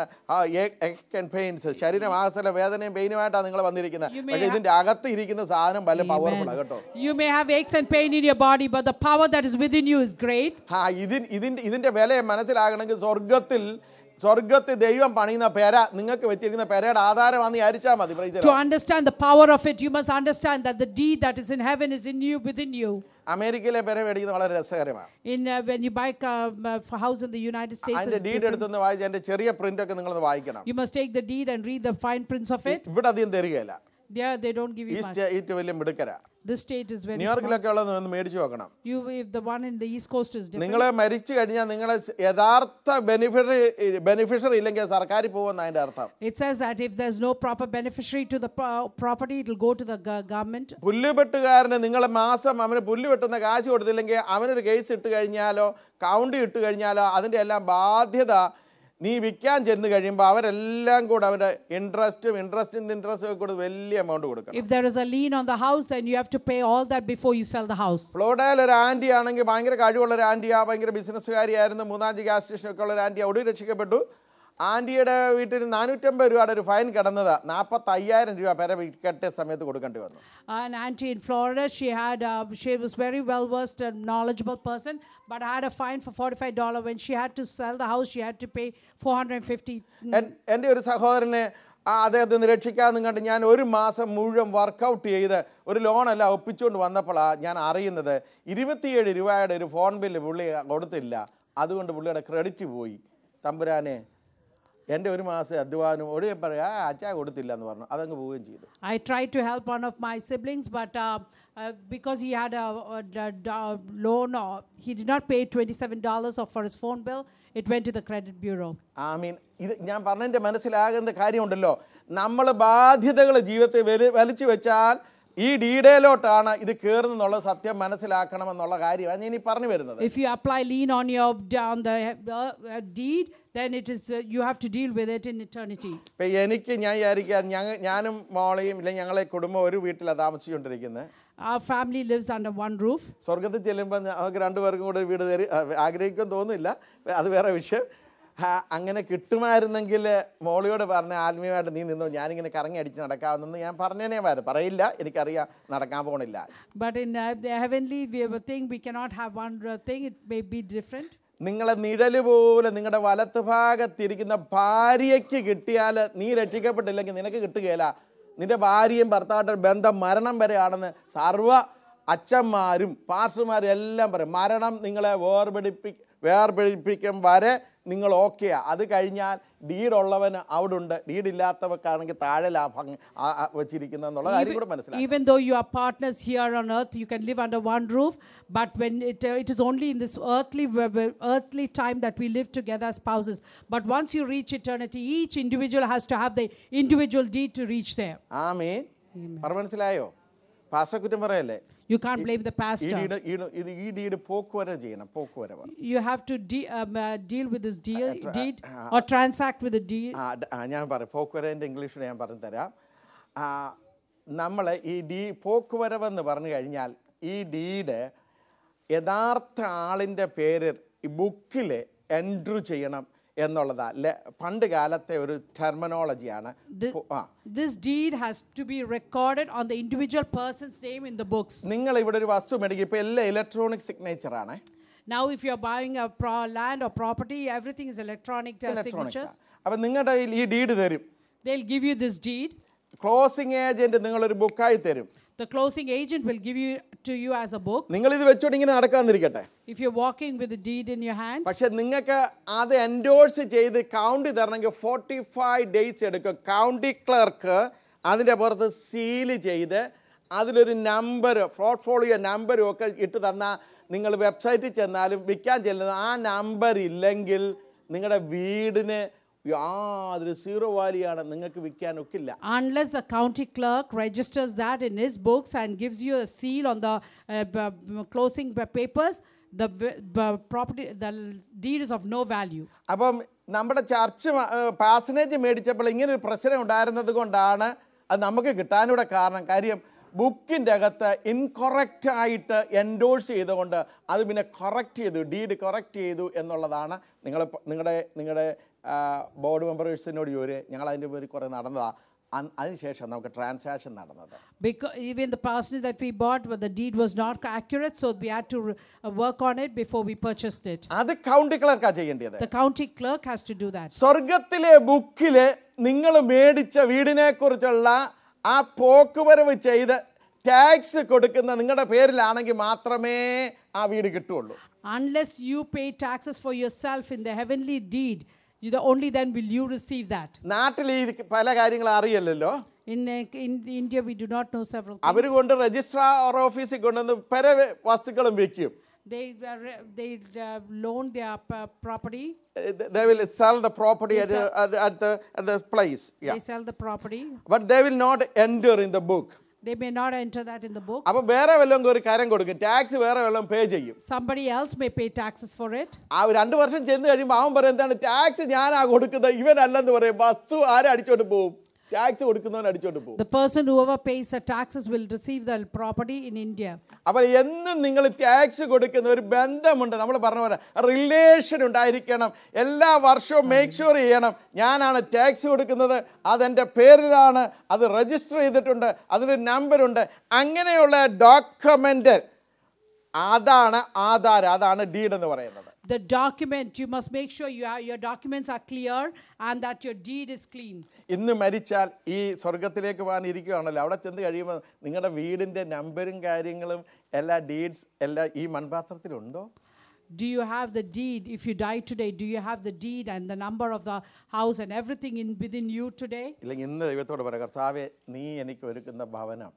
Speaker 1: പെയിൻസ് ശരീരം ആകസല വേദനയും പെയിനുമായിട്ടാണ് നിങ്ങൾ വന്നിരിക്കുന്നത്
Speaker 2: You may
Speaker 1: പക്ഷേ ഇതിന്റെ അകത്ത് ഇരിക്കുന്ന സാധനം വല്ല പവർഫുൾ കേട്ടോ
Speaker 2: You may have aches and pain in your body, but the power that is within you is great.
Speaker 1: ആ ഇതിൻ ഇതിന്റെ ഇതിന്റെ വില മനസ്സിലാകണമെങ്കിൽ സ്വർഗത്തിൽ സ്വർഗത്തിൽ ദൈവം പണിയുന്ന പെര നിങ്ങൾക്ക് വെച്ചിരിക്കുന്ന പെരയുടെ ആധാരമാണെന്ന് വിചാരിച്ചാൽ മതി praise the
Speaker 2: To
Speaker 1: Lord.
Speaker 2: understand the power of it, you must understand that the deed that is in heaven is in you, within you.
Speaker 1: അമേരിക്കയിലെ പെര മേടിക്കുന്നത് വളരെ രസകരമാണ്
Speaker 2: In uh, when you buy a uh, house in the United States,
Speaker 1: അതിന്റെ
Speaker 2: it's
Speaker 1: deed
Speaker 2: different.
Speaker 1: എടുത്തൊന്ന് വായിച്ച് അതിന്റെ ചെറിയ print ഒക്കെ നിങ്ങളൊന്ന് വായിക്കണം
Speaker 2: you must take the deed and read the fine prints of it.
Speaker 1: ഇവിടെ അധികം തരികയില്ല
Speaker 2: There, they don't give
Speaker 1: ഈ
Speaker 2: you much.
Speaker 1: സ്റ്റേറ്റ് വലിയ മിടുക്കര
Speaker 2: This state is very small.
Speaker 1: ന്യൂയോർക്കിലൊക്കെ ഉള്ളത് ഒന്ന് മേടിച്ചു നോക്കണം
Speaker 2: You, if the one in the East Coast is different.
Speaker 1: നിങ്ങൾ മരിച്ചു കഴിഞ്ഞാൽ നിങ്ങളെ യഥാർത്ഥ ബെനിഫിഷറി ബെനിഫിഷറി ഇല്ലെങ്കിൽ സർക്കാരിൽ പോകുമെന്ന് അതിന്റെ അർത്ഥം
Speaker 2: It says that if there's no proper beneficiary to the pro- property, it will go to the go- government.
Speaker 1: പുല്ലുവെട്ടുകാരന് നിങ്ങൾ മാസം അവന് പുല്ല് വെട്ടുന്ന കാശ് കൊടുത്തില്ലെങ്കിൽ അവനൊരു കേസ് ഇട്ട് കഴിഞ്ഞാലോ കൗണ്ടി ഇട്ട് കഴിഞ്ഞാലോ അതിൻ്റെ എല്ലാം ബാധ്യത നീ വിൽക്കാൻ ചെന്ന് കഴിയുമ്പോൾ അവരെല്ലാം കൂടെ അവരുടെ ഇൻട്രസ്റ്റും ഇൻട്രസ്റ്റിൻ്റെ ഇൻട്രസ്റ്റും ഒക്കെ കൂടെ വലിയ എമൗണ്ട് കൊടുക്കണം
Speaker 2: If there is a lien on the house, then you have to pay all that before you sell the house.
Speaker 1: ഫ്ലോഡയിൽ ഒരു ആൻറ്റി ആണെങ്കിൽ ഭയങ്കര കഴിവുള്ള ഒരു ആൻറ്റിയാ ഭയങ്കര ബിസിനസ്സുകാരിയായിരുന്നു മൂന്നാഞ്ച് ഗ്യാസ് സ്റ്റേഷനൊക്കെ ഉള്ള ഒരു ആൻറ്റി ഒടുവിൽ രക്ഷിക്കപ്പെട്ടു ആൻറ്റിയുടെ വീട്ടിൽ നാനൂറ്റമ്പത് രൂപയുടെ ഒരു ഫൈൻ കിടന്നത് നാൽപ്പത്തയ്യായിരം രൂപ പെര വിൽക്കട്ടെ സമയത്ത് കൊടുക്കേണ്ടി വന്നു
Speaker 2: An auntie in Florida, she had, uh, she was very well versed and knowledgeable person, but had a fine for forty-five dollar. When she had to sell the house, she had to pay four hundred and fifty.
Speaker 1: എൻ- എൻ്റെ ഒരു സഹോദരനെ ആ അദ്ദേഹത്തെ ഒന്ന് രക്ഷിക്കാമെന്നും കണ്ട് ഞാൻ ഒരു മാസം മുഴുവൻ വർക്കൗട്ട് ചെയ്ത് ഒരു ലോണെല്ലാം ഒപ്പിച്ചുകൊണ്ട് വന്നപ്പോഴാണ് ഞാൻ അറിയുന്നത് ഇരുപത്തിയേഴ് രൂപയുടെ ഒരു ഫോൺ ബില്ല് പുള്ളി കൊടുത്തില്ല അതുകൊണ്ട് പുള്ളിയുടെ ക്രെഡിറ്റ് പോയി തമ്പുരാനെ എൻ്റെ ഒരു മാസം അധ്വാനം ഒടുകെ പറയാ ആ അച്ഛാ കൊടുത്തില്ല എന്ന് പറഞ്ഞു അതങ്ങ് പോവുകയും ചെയ്തു
Speaker 2: I tried to help one of my siblings, but uh, uh, because he had a, a, a- a loan, uh, he did not pay twenty-seven dollars for his phone bill. It went to the credit bureau.
Speaker 1: I mean ഇത് ഞാൻ പറഞ്ഞതിൻ്റെ മനസ്സിലാകുന്ന കാര്യമുണ്ടല്ലോ നമ്മൾ ബാധ്യതകൾ ജീവിതത്തിൽ വലി വലിച്ചു വെച്ചാൽ ഈ ഡീഡയിലോട്ടാണ് ഇത് കയറുന്നെന്നുള്ള സത്യം മനസ്സിലാക്കണമെന്നുള്ള കാര്യമാണ് ഞാൻ ഈ പറഞ്ഞു വരുന്നത്
Speaker 2: If you apply lien on your on the uh, uh, deed, then it is uh, you have to deal with it in eternity.
Speaker 1: ഇപ്പം എനിക്ക് ഞാൻ വിചാരിക്കാൻ ഞങ്ങൾ ഞാനും മോളെയും ഇല്ലെങ്കിൽ ഞങ്ങളെ കുടുംബം ഒരു വീട്ടിലാണ് താമസിച്ചുകൊണ്ടിരിക്കുന്നത്
Speaker 2: Our family lives under one roof.
Speaker 1: സ്വർഗത്തിൽ ചെല്ലുമ്പോൾ നമുക്ക് രണ്ടുപേർക്കും കൂടെ ഒരു വീട് തരി ആഗ്രഹിക്കുമെന്ന് തോന്നുന്നില്ല അത് വേറെ വിഷയം ആ, അങ്ങനെ കിട്ടുമായിരുന്നെങ്കിൽ മോളിയോട് പറഞ്ഞ ആത്മീയമായിട്ട് നീ നിന്നോ ഞാനിങ്ങനെ കറങ്ങി അടിച്ച് നടക്കാമെന്ന് ഞാൻ പറഞ്ഞേനേ വരെ പറയില്ല എനിക്കറിയാം നടക്കാൻ പോകണില്ല
Speaker 2: But in uh, the heavenly we have a thing, we cannot have one uh, thing. It may be different.
Speaker 1: നിങ്ങളെ നിഴല് പോലെ നിങ്ങളുടെ വലത്ത് ഭാഗത്തിരിക്കുന്ന ഭാര്യയ്ക്ക് കിട്ടിയാൽ നീ രക്ഷിക്കപ്പെട്ടില്ലെങ്കിൽ നിനക്ക് കിട്ടുകയില്ല നിന്റെ ഭാര്യയും ഭർത്താവായിട്ട് ബന്ധം മരണം വരെയാണെന്ന് സർവ്വ അച്ഛന്മാരും പാസ്റ്റർമാരും എല്ലാം പറയും മരണം നിങ്ങളെ വേർപിടിപ്പി വേർപിടിപ്പിക്കും വരെ നിങ്ങൾ ഓക്കെയാ അത് കഴിഞ്ഞാൽ ഡീഡുള്ളവന് അവിടെ ഉണ്ട് ഡീഡില്ലാത്തവർക്കാണെങ്കിൽ താഴെ ലാഭം ആ- ആ വെച്ചിരിക്കുന്നതെന്നുള്ള കാര്യം കൂടെ മനസ്സിലാക്കി
Speaker 2: Even though you are partners here on earth, you can live under one roof. But when it, uh, it is only in this earthly w- w- earthly time that we live together as spouses. But once you reach eternity, each individual has to have the individual deed to reach there.
Speaker 1: ആമീൻ പറ മനസ്സിലായോ pastor കുറ്റം പറയല്ലേ
Speaker 2: You can't blame the
Speaker 1: ഈ
Speaker 2: pastor.
Speaker 1: Deed ഈ- ഇത് ഈ deed പോക്കുവര ചെയ്യണം പോക്കുവരവ്
Speaker 2: You have to de- um, uh, deal with this deal, deed or transact with the deed.
Speaker 1: ആ ഡ- ആ, ഞാൻ പറയാം പോക്കുവരവിൻ്റെ ഇംഗ്ലീഷിൽ ഞാൻ പറഞ്ഞു തരാം നമ്മൾ ഈ ഡീ പോക്കുവരവെന്ന് പറഞ്ഞു കഴിഞ്ഞാൽ ഈ ഡീഡ് യഥാർത്ഥ ആളിൻ്റെ പേര് ഈ ബുക്കിൽ എൻട്രു ചെയ്യണം എന്നുള്ളതാ ലെ പണ്ട് കാലത്തെ ഒരു ടെർമിനോളജിയാണ്
Speaker 2: The-
Speaker 1: ആ
Speaker 2: This deed has to be recorded on the individual person's name in the books.
Speaker 1: നിങ്ങൾ ഇവിടെ ഒരു വസ്തു മേടിക്കും ഇപ്പോൾ എല്ലാം ഇലക്ട്രോണിക് സിഗ്നേച്ചറാണ്
Speaker 2: Now, if you're buying a pro- land or property, everything is electronic uh,
Speaker 1: electronics
Speaker 2: signatures.
Speaker 1: അപ്പം നിങ്ങളുടെ കയ്യിൽ ഈ ഡീഡ് തരും
Speaker 2: They'll give you this deed.
Speaker 1: Closing agent നിങ്ങളൊരു ബുക്കായി തരും
Speaker 2: The closing agent will give you to you as a book.
Speaker 1: നിങ്ങൾ ഇത് വെച്ചോണ്ട് ഇങ്ങനെ നടക്കാന്നിരിക്കട്ടെ
Speaker 2: If you're walking with the deed in your hand,
Speaker 1: പക്ഷെ നിങ്ങൾക്ക് അത് എൻഡോഴ്സ് ചെയ്ത് കൗണ്ടി തരണമെങ്കിൽ ഫോർട്ടി ഫൈവ് ഡേയ്സ് എടുക്കും കൗണ്ടി ക്ലർക്ക് അതിൻ്റെ പുറത്ത് സീല് ചെയ്ത് അതിലൊരു നമ്പർ പോർട്ട്ഫോളിയോ നമ്പരും ഒക്കെ ഇട്ട് തന്നാൽ നിങ്ങൾ വെബ്സൈറ്റിൽ ചെന്നാലും വിൽക്കാൻ ചെല്ലുന്ന ആ നമ്പർ ഇല്ലെങ്കിൽ നിങ്ങളുടെ വീടിന് യാതൊരു സീറോ വാലിയാണ് നിങ്ങൾക്ക് വിൽക്കാൻ ഒക്കില്ല
Speaker 2: Unless the county clerk registers that in his books and gives you a seal on the uh, b- b- closing p- papers, the v- b- property, the deed is of no value.
Speaker 1: അപ്പം നമ്മുടെ church പാസനേജ് മേടിച്ചപ്പോൾ ഇങ്ങനെ ഒരു പ്രശ്നം ഉണ്ടായിരുന്നത് കൊണ്ടാണ് അത് നമുക്ക് കിട്ടാനൂടെ കാരണം കാര്യം ബുക്കിൻ്റെ അകത്ത് ഇൻകൊറക്റ്റ് ആയിട്ട് എൻഡോഴ്സ് ചെയ്തുകൊണ്ട് അത് പിന്നെ കറക്റ്റ് ചെയ്തു ഡീഡ് കറക്റ്റ് ചെയ്തു എന്നുള്ളതാണ് നിങ്ങൾ നിങ്ങളുടെ നിങ്ങളുടെ ബോർഡ് മെമ്പേഴ്സിനോട് ചോര് ഞങ്ങൾ അതിൻ്റെ പേര് കുറേ നടന്നതാണ് അതിനുശേഷം നമുക്ക് ട്രാൻസാക്ഷൻ നടന്നത്
Speaker 2: Because even the parsonage that we bought, but the deed was not accurate, so we had to uh, work on it before we purchased it.
Speaker 1: അത് കൗണ്ടി ക്ലർക്കാണ് ചെയ്യേണ്ടത്
Speaker 2: The county clerk has to do that.
Speaker 1: സ്വർഗത്തിലെ ബുക്കിൽ നിങ്ങൾ മേടിച്ച വീടിനെ കുറിച്ചുള്ള ആ പോക്കുവരവ് ചെയ്ത് ടാക്സ് കൊടുക്കുന്ന നിങ്ങളുടെ പേരിലാണെങ്കിൽ മാത്രമേ ആ വീട് കിട്ടുള്ളൂ
Speaker 2: Unless you pay taxes for yourself in the heavenly deed, you, the, only then will you receive that.
Speaker 1: നാട്ടിൽ ഈ പല കാര്യങ്ങളും അറിയില്ലല്ലോ
Speaker 2: In, uh, in India, we do not know several things.
Speaker 1: അവർ കൊണ്ട് രജിസ്ട്രാർ ഓഫീസിൽ കൊണ്ടുവന്ന് പല വസ്തുക്കളും വെക്കും
Speaker 2: They, uh, re- they uh, loan their p- property,
Speaker 1: they will sell the property at, the- at, the- at the at the place yeah
Speaker 2: they sell the property.
Speaker 1: but they will not enter in the book
Speaker 2: They may not enter that in the book.
Speaker 1: അപ്പം വേറെ വല്ലതും ഒരു കാര്യം കൊടുക്കും tax വേറെ വല്ലതും പേ ചെയ്യും
Speaker 2: Somebody else may pay taxes for it.
Speaker 1: ആ രണ്ട് വർഷം ചെന്ന് കഴിയുമ്പോൾ അവൻ പറയും എന്താണ് ടാക്സ് ഞാനാ കൊടുക്കുന്നത് ഇവനല്ലെന്ന് പറയും വസ്തു ആരും അടിച്ചോണ്ട് പോകും ടാക്സ് കൊടുക്കുന്നവൻ അടിച്ചോണ്ട് പോകും
Speaker 2: The person whoever pays the taxes will receive the property in India.
Speaker 1: അപ്പോൾ എന്നും നിങ്ങൾ ടാക്സ് കൊടുക്കുന്ന ഒരു ബന്ധമുണ്ട് നമ്മൾ പറഞ്ഞ പോലെ റിലേഷൻ ഉണ്ടായിരിക്കണം എല്ലാ വർഷവും മേക്ക് ഷുവർ ചെയ്യണം ഞാനാണ് ടാക്സ് കൊടുക്കുന്നത് അതെൻ്റെ പേരിലാണ് അത് രജിസ്റ്റർ ചെയ്തിട്ടുണ്ട് അതിനൊരു നമ്പറുണ്ട് അങ്ങനെയുള്ള ഡോക്യുമെൻ്റ് അതാണ് ആധാരം അതാണ് ഡീഡ് എന്ന് പറയുന്നത്
Speaker 2: The document, you must make sure you are, your documents are clear and that your deed is clean.
Speaker 1: ഇന്ന് മരിച്ചാൽ ഈ സ്വർഗത്തിലേക്ക് പോകാൻ ഇരിക്കുകയാണല്ലോ അവിടെ ചെന്ന് കഴിയുമ്പോൾ നിങ്ങളുടെ വീടിൻ്റെ നമ്പരും കാര്യങ്ങളും എല്ലാ ഡീഡ്സ് എല്ലാം ഈ മൺപാത്രത്തിലുണ്ടോ
Speaker 2: Do you have the deed? If you die today, do you have the deed and the number of the house and everything in within you today?
Speaker 1: ഇല്ലെങ്കിൽ ഇന്ന് ദൈവത്തോട് പറയാം കർത്താവെ നീ എനിക്ക് ഒരുക്കുന്ന ഭവനം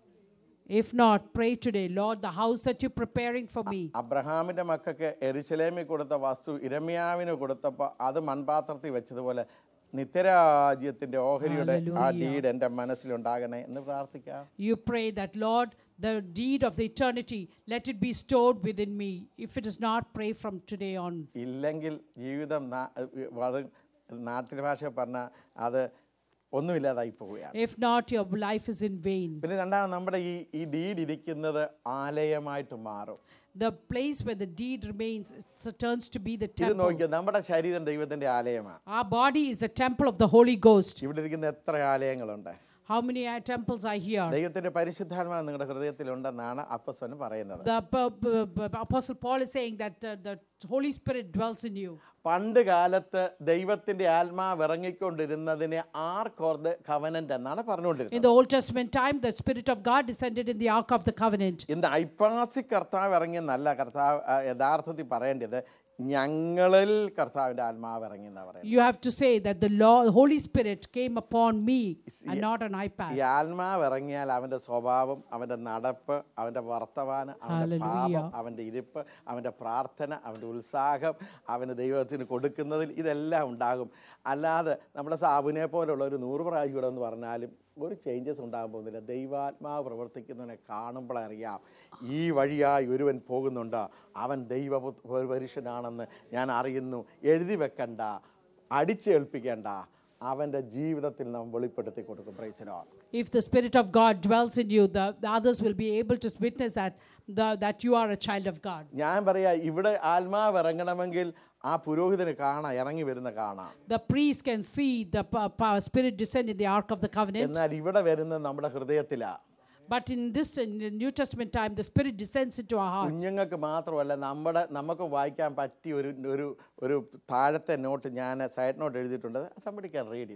Speaker 2: If not, pray today, Lord, the house that you're preparing for me.
Speaker 1: അബ്രഹാമിൻ്റെ മക്കൾക്ക് എരിശലേമിൽ കൊടുത്ത വസ്തു ഇരമ്യാവിന് കൊടുത്തപ്പോൾ അത് മൺപാത്രത്തിൽ വെച്ചതുപോലെ നിത്യരാജ്യത്തിൻ്റെ ഓഹരിയുടെ ആ ഡീഡ് എൻ്റെ മനസ്സിലുണ്ടാകണേ എന്ന് പ്രാർത്ഥിക്കാം
Speaker 2: You pray that, Lord, the deed of the eternity, let it be stored within me. If it is not, pray from today on.
Speaker 1: ഇല്ലെങ്കിൽ ജീവിതം നാ- വളരെ നാട്ടിൽ ഭാഷ പറഞ്ഞാൽ അത് ഒന്നുമില്ലാതായി പോവുകയാണ്
Speaker 2: If not, your life is in vain.
Speaker 1: പിന്നെ രണ്ടാമത് നമ്മുടെ ഈ ഈ ഡീഡ് ഇരിക്കുന്നത് ആലയമായിട്ട് മാറും
Speaker 2: The place where the deed remains it turns to be the
Speaker 1: ഇത്
Speaker 2: temple.
Speaker 1: നോക്കിയാൽ നമ്മുടെ ശരീരം ദൈവത്തിന്റെ ആലയമാണ്
Speaker 2: Our body is the temple of the Holy Ghost.
Speaker 1: ഇവിടെ ഇരിക്കുന്ന എത്ര ആലയങ്ങളുണ്ട്
Speaker 2: How many uh, temples are here?
Speaker 1: ദൈവത്തിന്റെ പരിശുദ്ധാത്മാവ് നിങ്ങളുടെ ഹൃദയത്തിലുണ്ടെന്നാണ് അപ്പസ്വന് പറയുന്നത്
Speaker 2: The p- p- p- Apostle Paul is saying that uh, the Holy Spirit dwells in you.
Speaker 1: പണ്ട് കാലത്ത് ദൈവത്തിന്റെ ആത്മാവ് ഇറങ്ങിക്കൊണ്ടിരുന്നതിനെ ആർക്കോർഡ് കവനന്റ് എന്നാണ് പറഞ്ഞുകൊണ്ടിരുന്നത്
Speaker 2: In the Old Testament time, the Spirit of God descended in the Ark of the Covenant.
Speaker 1: ഇന്ന് ഐപ്പാസി കർത്താവ് ഇറങ്ങിയെന്നല്ല കർത്താവ് ആ, യഥാർത്ഥത്തിൽ പറയേണ്ടത് ഞങ്ങളിൽ കർത്താവിന്റെ ആത്മാവ് ഇറങ്ങി എന്നാ പറയുന്നത്
Speaker 2: You have to say that the Lord, the Holy Spirit came upon me and not an iPad.
Speaker 1: ഈ ആത്മാവ് ഇറങ്ങിയാൽ അവന്റെ സ്വഭാവം അവന്റെ നടപ്പ് അവന്റെ വർത്തമാനം അവന്റെ പാപം അവന്റെ ഇരിപ്പ് അവന്റെ പ്രാർത്ഥന അവന്റെ ഉത്സാഹം അവന് ദൈവത്തിന് കൊടുക്കുന്നതിൽ ഇതെല്ലാം ഉണ്ടാകും അല്ലാതെ നമ്മുടെ സാബുനെ പോലുള്ള ഒരു നൂറ് പ്രാവശ്യം ഇവിടെ എന്ന് പറഞ്ഞാലും ഒരു ചേഞ്ചസ് ഉണ്ടാകാൻ പോകുന്നില്ല ദൈവാത്മാവ് പ്രവർത്തിക്കുന്നവനെ കാണുമ്പോഴറിയാം ഈ വഴിയായി ഒരുവൻ പോകുന്നുണ്ട് അവൻ ദൈവ പുരുഷനാണെന്ന് ഞാൻ അറിയുന്നു എഴുതി വെക്കണ്ട അടിച്ചേൽപ്പിക്കേണ്ട അവൻ്റെ ജീവിതത്തിൽ നാം വെളിപ്പെടുത്തി കൊടുക്കും പ്രൈസിനോട്
Speaker 2: If the Spirit of God dwells in you, the, the others will be able to witness that, the, that you are a child of God.
Speaker 1: ഞാൻ പറയാ ഇവിടെ ആത്മാവ് ഇറങ്ങണമെങ്കിൽ ആ പുരോഹിതന് കാണാം ഇറങ്ങി വരുന്ന കാണാം
Speaker 2: The priest can see the p- p- Spirit descend in the Ark of the Covenant.
Speaker 1: എന്നാൽ ഇവിടെ വരുന്നത് നമ്മുടെ ഹൃദയത്തിലാ
Speaker 2: But in this in the New Testament time, the Spirit descends into our hearts.
Speaker 1: കുഞ്ഞുങ്ങൾക്ക് മാത്രമല്ല നമ്മുടെ നമുക്ക് വായിക്കാൻ പറ്റിയ ഒരു ഒരു ഒരു താഴത്തെ നോട്ട് ഞാൻ സൈഡ് നോട്ട് എഴുതിയിട്ടുണ്ട് somebody can read it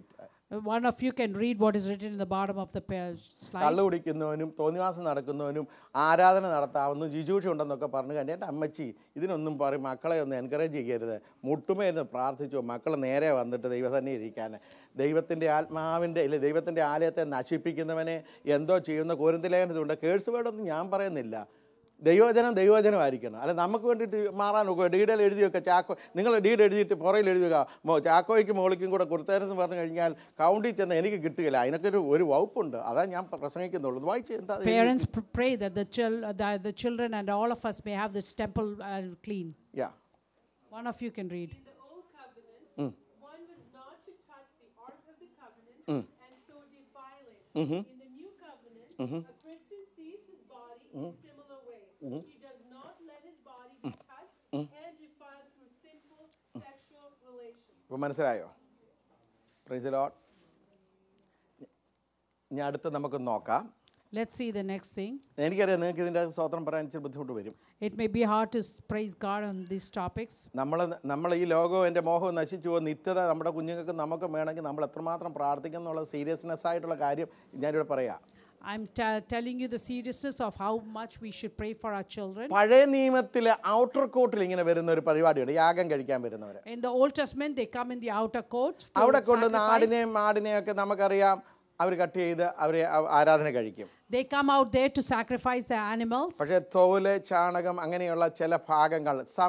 Speaker 2: Uh, One of you can read what is written in the bottom of the pa- slide.
Speaker 1: കള്ളു കുടിക്കുന്നവനും തോന്നിവാസം നടക്കുന്നവനും ആരാധന നടത്താവുന്നു ശുശ്രൂഷ ഉണ്ടെന്നൊക്കെ പറഞ്ഞു കഴിഞ്ഞാൽ എൻ്റെ അമ്മച്ചി ഇതിനൊന്നും പറയും മക്കളെ ഒന്ന് എൻകറേജ് ചെയ്യരുത് മുട്ടുമേന്ന് പ്രാർത്ഥിച്ചു മക്കൾ നേരെ വന്നിട്ട് ദൈവത്തന്നെ ഇരിക്കാൻ ദൈവത്തിൻ്റെ ആത്മാവിൻ്റെ ഇല്ല ദൈവത്തിൻ്റെ ആലയത്തെ നശിപ്പിക്കുന്നവനെ എന്തോ ചെയ്യുന്ന കോരിന്തലേഖനത്തിലുണ്ട് കേഴ്സ് വേർഡൊന്നും ഞാൻ പറയുന്നില്ല ദൈവജനം ദൈവജനമായിരിക്കണം അല്ല നമുക്ക് വേണ്ടിയിട്ട് മാറാൻ നോക്കുക ഡീഡിൽ എഴുതി വെക്കുക ചാക്കോ നിങ്ങൾ ഡീഡ് എഴുതിയിട്ട് പുറയിൽ എഴുതി വെക്കുക മോ- ചാക്കോയ്ക്ക് മോളിക്കും കൂടെ കൊടുത്തേരെന്ന് പറഞ്ഞു കഴിഞ്ഞാൽ കൗണ്ടിൽ ചെന്ന് എനിക്ക് കിട്ടുകയില്ല അതിനൊക്കെ ഒരു ഒരു വകുപ്പുണ്ട് അതാ ഞാൻ പ്രസംഗിക്കുന്നുള്ളൂ ഇത് വായിച്ച് എന്താ ഇത്?
Speaker 2: Parents pr- pray that the, chil- uh, the, the children and all of us may have this temple uh, clean.
Speaker 1: Yeah.
Speaker 2: One of you can read.
Speaker 3: In the old covenant, one was not to touch the ark of the covenant and so defile it. In the new covenant, a Christian sees his body in a similar way. He does not let his body be touched and defiled through sinful sexual relations.
Speaker 1: ഇപ്പോൾ മനസ്സിലായോ price ലോട്ട് ഇനി അടുത്ത് നമുക്ക് നോക്കാം
Speaker 2: Let's see the next thing.
Speaker 1: എനിക്കറിയാം നിങ്ങൾക്ക് ഇതിൻ്റെ സ്വതന്ത്രം പറയാൻ ഇച്ചിരി ബുദ്ധിമുട്ട് വരും
Speaker 2: It may be hard to s- praise God on these topics.
Speaker 1: നമ്മൾ നമ്മൾ ഈ ലോകവും എൻ്റെ മോഹവും നശിച്ചു പോകും നിത്യത നമ്മുടെ കുഞ്ഞുങ്ങൾക്ക് നമുക്ക് വേണമെങ്കിൽ നമ്മൾ എത്രമാത്രം പ്രാർത്ഥിക്കും എന്നുള്ള സീരിയസ്നെസ് ആയിട്ടുള്ള കാര്യം ഞാനിവിടെ പറയാം
Speaker 2: I'm te- telling you the seriousness of how much we should pray for our children.
Speaker 1: പഴയ നിയമത്തിലെ ഔട്ടർ കോട്ടിൽ ഇങ്ങനെ വരുന്ന ഒരു പരിപാടിയുണ്ട് യാഗം കഴിക്കാൻ വരുന്നവർ
Speaker 2: In the Old Testament, they come in the outer court. to
Speaker 1: അവിടെ കൊണ്ട്
Speaker 2: sacrifice.
Speaker 1: ആടിനെയും മാടിനെയും ഒക്കെ നമുക്കറിയാം അവർ കട്ട് ചെയ്ത് അവരെ ആ- ആരാധന കഴിക്കും
Speaker 2: They come out there to sacrifice the animals.
Speaker 1: പക്ഷേ തോല് ചാണകം അങ്ങനെയുള്ള ചില ഭാഗങ്ങൾ some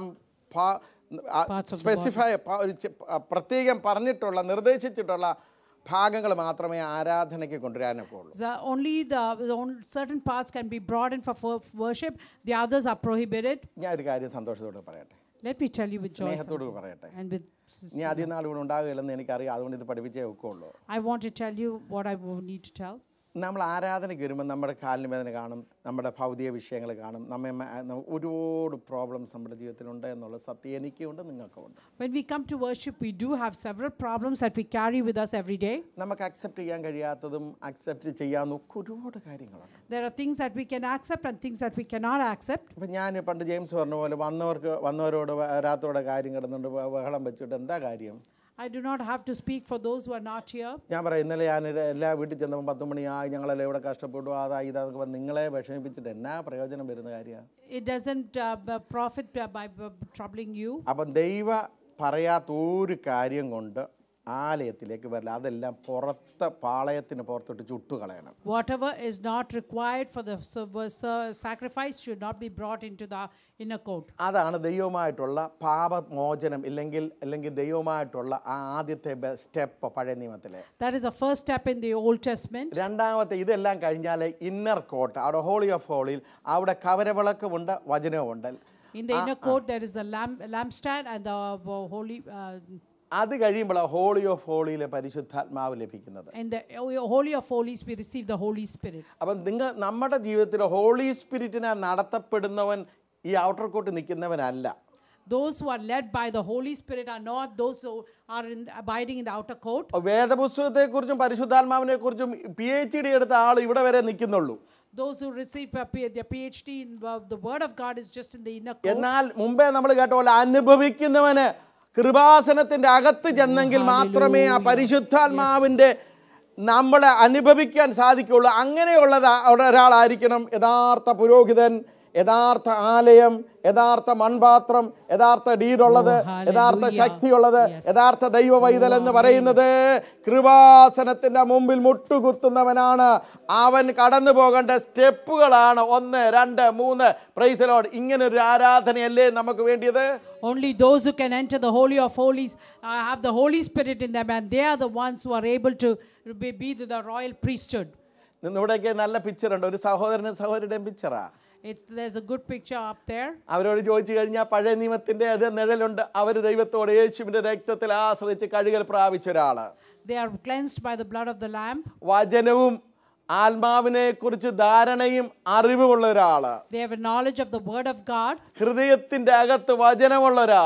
Speaker 2: Parts of the
Speaker 1: specify ഒരു ചെ- പ- പ്രത്യേകം പറഞ്ഞിട്ടുള്ള നിർദ്ദേശിച്ചിട്ടുള്ള ഭാഗങ്ങൾ മാത്രമേ ആരാധനയ്ക്ക് കൊണ്ടുവരാനൊക്കെ ഉള്ളൂ
Speaker 2: The, only the, the on- certain parts can be brought in for fo- worship, the others are prohibited.
Speaker 1: ഞാൻ ഒരു കാര്യം സന്തോഷത്തോടെ പറയട്ടെ
Speaker 2: Let me tell you with joy
Speaker 1: സ്നേഹത്തോട്
Speaker 2: something.
Speaker 1: പറയട്ടെ
Speaker 2: and with.
Speaker 1: ഇനി ആദ്യം നാൾ ഇവിടെ ഉണ്ടാകുകയില്ലെന്ന് എനിക്കറിയാം അതുകൊണ്ട് ഇത് പഠിപ്പിച്ചേ ഒക്കുള്ളൂ
Speaker 2: I want to tell you what I will need to tell.
Speaker 1: നമ്മൾ ആരാധനയ്ക്ക് വരുമ്പോൾ നമ്മുടെ കാലിന് വേദന കാണും നമ്മുടെ ഭൗതിക വിഷയങ്ങൾ കാണും നമ്മെ മ- ന- ഒരുപാട് പ്രോബ്ലംസ് നമ്മുടെ ജീവിതത്തിലുണ്ട് എന്നുള്ള സത്യം എനിക്കുണ്ട് നിങ്ങൾക്കും ഉണ്ട്
Speaker 2: When we come to worship, we do have several problems that we carry with us every day.
Speaker 1: നമുക്ക് അക്സെപ്റ്റ് ചെയ്യാൻ കഴിയാത്തതും അക്സെപ്റ്റ് ചെയ്യാവുന്ന ഒക്കെ ഒരുപാട് കാര്യങ്ങളുണ്ട്
Speaker 2: There are things that we can accept and things that we cannot accept.
Speaker 1: ഇപ്പം ഞാൻ പണ്ട് ജെയിംസ് പറഞ്ഞ പോലെ വന്നവർക്ക് വന്നവരോട് വരാത്തവരുടെ കാര്യം കിടന്നുകൊണ്ട് ബ- ബഹളം വെച്ചിട്ട് എന്താ കാര്യം
Speaker 2: I do not have to speak for those who are not here.
Speaker 1: ഞാൻ പറയാം ഇന്നലെ ഞാൻ ഒരു എല്ലാ വീട്ടിൽ ചെന്നപ്പോൾ പത്ത് മണിയായി ഞങ്ങളെല്ലാം ഇവിടെ കഷ്ടപ്പെട്ടു അതാ ഇതാന്നൊക്കെ പറഞ്ഞ് നിങ്ങളെ വിഷമിപ്പിച്ചിട്ട് എന്നാ പ്രയോജനം വരുന്ന കാര്യമാണ്
Speaker 2: It doesn't uh, b- profit uh, by b- troubling you.
Speaker 1: അപ്പം ദൈവ പറയാത്ത ഒരു കാര്യം കൊണ്ട് ആലയത്തിലേക്ക് വരില്ല അതെല്ലാം പുറത്ത് പാളയത്തിന് പുറത്തോട്ട് ചുട്ടുകളയണം
Speaker 2: Whatever is not required for the s- s- sacrifice should not be brought into the inner court.
Speaker 1: അതാണ് ദൈവമായിട്ടുള്ള പാപമോചനം ഇല്ലെങ്കിൽ അല്ലെങ്കിൽ ദൈവമായിട്ടുള്ള ആ ആദ്യത്തെ സ്റ്റെപ്പ് പഴയ നിയമത്തിലെ
Speaker 2: That is the first step in the Old Testament.
Speaker 1: രണ്ടാമത്തെ ഇതെല്ലാം കഴിഞ്ഞാൽ ഇന്നർ കോട്ട് അവിടെ ഹോളി ഓഫ് ഹോളിയിൽ അവിടെ കവരവിളക്കുമുണ്ട് വചനവുമുണ്ട്
Speaker 2: In the inner court, there is the lamp, lampstand and the uh, holy. Uh,
Speaker 1: അത് കഴിയുമ്പോഴാണ് ഹോളി ഓഫ് ഹോളിയിലെ പരിശുദ്ധാത്മാവ് ലഭിക്കുന്നത്
Speaker 2: in the uh, holy of holies, we receive the Holy Spirit.
Speaker 1: അപ്പം നിങ്ങൾ നമ്മുടെ ജീവിതത്തിൽ ഹോളി സ്പിരിറ്റിനെ നടത്തപ്പെടുന്നവൻ ഈ ഔട്ടർ കോട്ട് നിൽക്കുന്നവനല്ല
Speaker 2: Those who are led by the Holy Spirit are not those who are in, abiding in the outer court.
Speaker 1: വേദപുസ്തകത്തെക്കുറിച്ചും പരിശുദ്ധാത്മാവിനെ കുറിച്ചും പി എച്ച് ഡി എടുത്ത ആൾ ഇവിടെ വരെ നിൽക്കുന്നുള്ളൂ
Speaker 2: Those who receive a P- their PhD in uh, the Word of God is just in the inner court.
Speaker 1: എന്നാൽ മുമ്പേ നമ്മൾ കേട്ട പോലെ അനുഭവിക്കുന്നവന് കൃപാസനത്തിന്റെ അകത്ത് ചെന്നെങ്കിൽ മാത്രമേ ആ പരിശുദ്ധാത്മാവിന്റെ നമ്മളെ അനുഭവിക്കാൻ സാധിക്കുള്ളൂ അങ്ങനെയുള്ളത് ഒരാളായിരിക്കണം യഥാർത്ഥ പുരോഹിതൻ യഥാർത്ഥ ആലയം യഥാർത്ഥ മൺപാത്രം യഥാർത്ഥ ഡീഡുള്ളത് യഥാർത്ഥ
Speaker 2: hallelujah.
Speaker 1: ശക്തിയുള്ളത്
Speaker 2: Yes.
Speaker 1: യഥാർത്ഥ ദൈവ വൈതൽ എന്ന് പറയുന്നത് കൃപാസനത്തിന്റെ മുമ്പിൽ മുട്ടുകുത്തുന്നവനാണ് അവൻ കടന്നു പോകേണ്ട സ്റ്റെപ്പുകളാണ് ഒന്ന് രണ്ട് മൂന്ന് പ്രൈസലോട് ഇങ്ങനെ ഒരു ആരാധനയല്ലേ നമുക്ക് വേണ്ടിയത്
Speaker 2: Only those who can enter the Holy of Holies uh, have the Holy Spirit in them, and they are the ones who are able to be, be to the royal priesthood.
Speaker 1: ഇവിടെയൊക്കെ നല്ല picture ഉണ്ട് ഒരു സഹോദരനും സഹോദരിയുടെയും പിക്ചറാ
Speaker 2: It's, there's a good picture up there.
Speaker 1: അവരോട് ചോദിച്ചു കഴിഞ്ഞാൽ പഴയ നിയമത്തിന്റെ അത് നിഴലുണ്ട് അവർ ദൈവത്തോട് യേശുവിന്റെ രക്തത്തിൽ ആശ്രയിച്ച് കഴുകൽ പ്രാപിച്ച ഒരാള്
Speaker 2: They are cleansed by the blood of the Lamb.
Speaker 1: വചനവും ആത്മാവിനെ കുറിച്ച് ധാരണയും അറിവുമുള്ള ഒരാള്
Speaker 2: They have a knowledge of the Word of God.
Speaker 1: ഹൃദയത്തിന്റെ അകത്ത് വചനമുള്ള ഒരാള്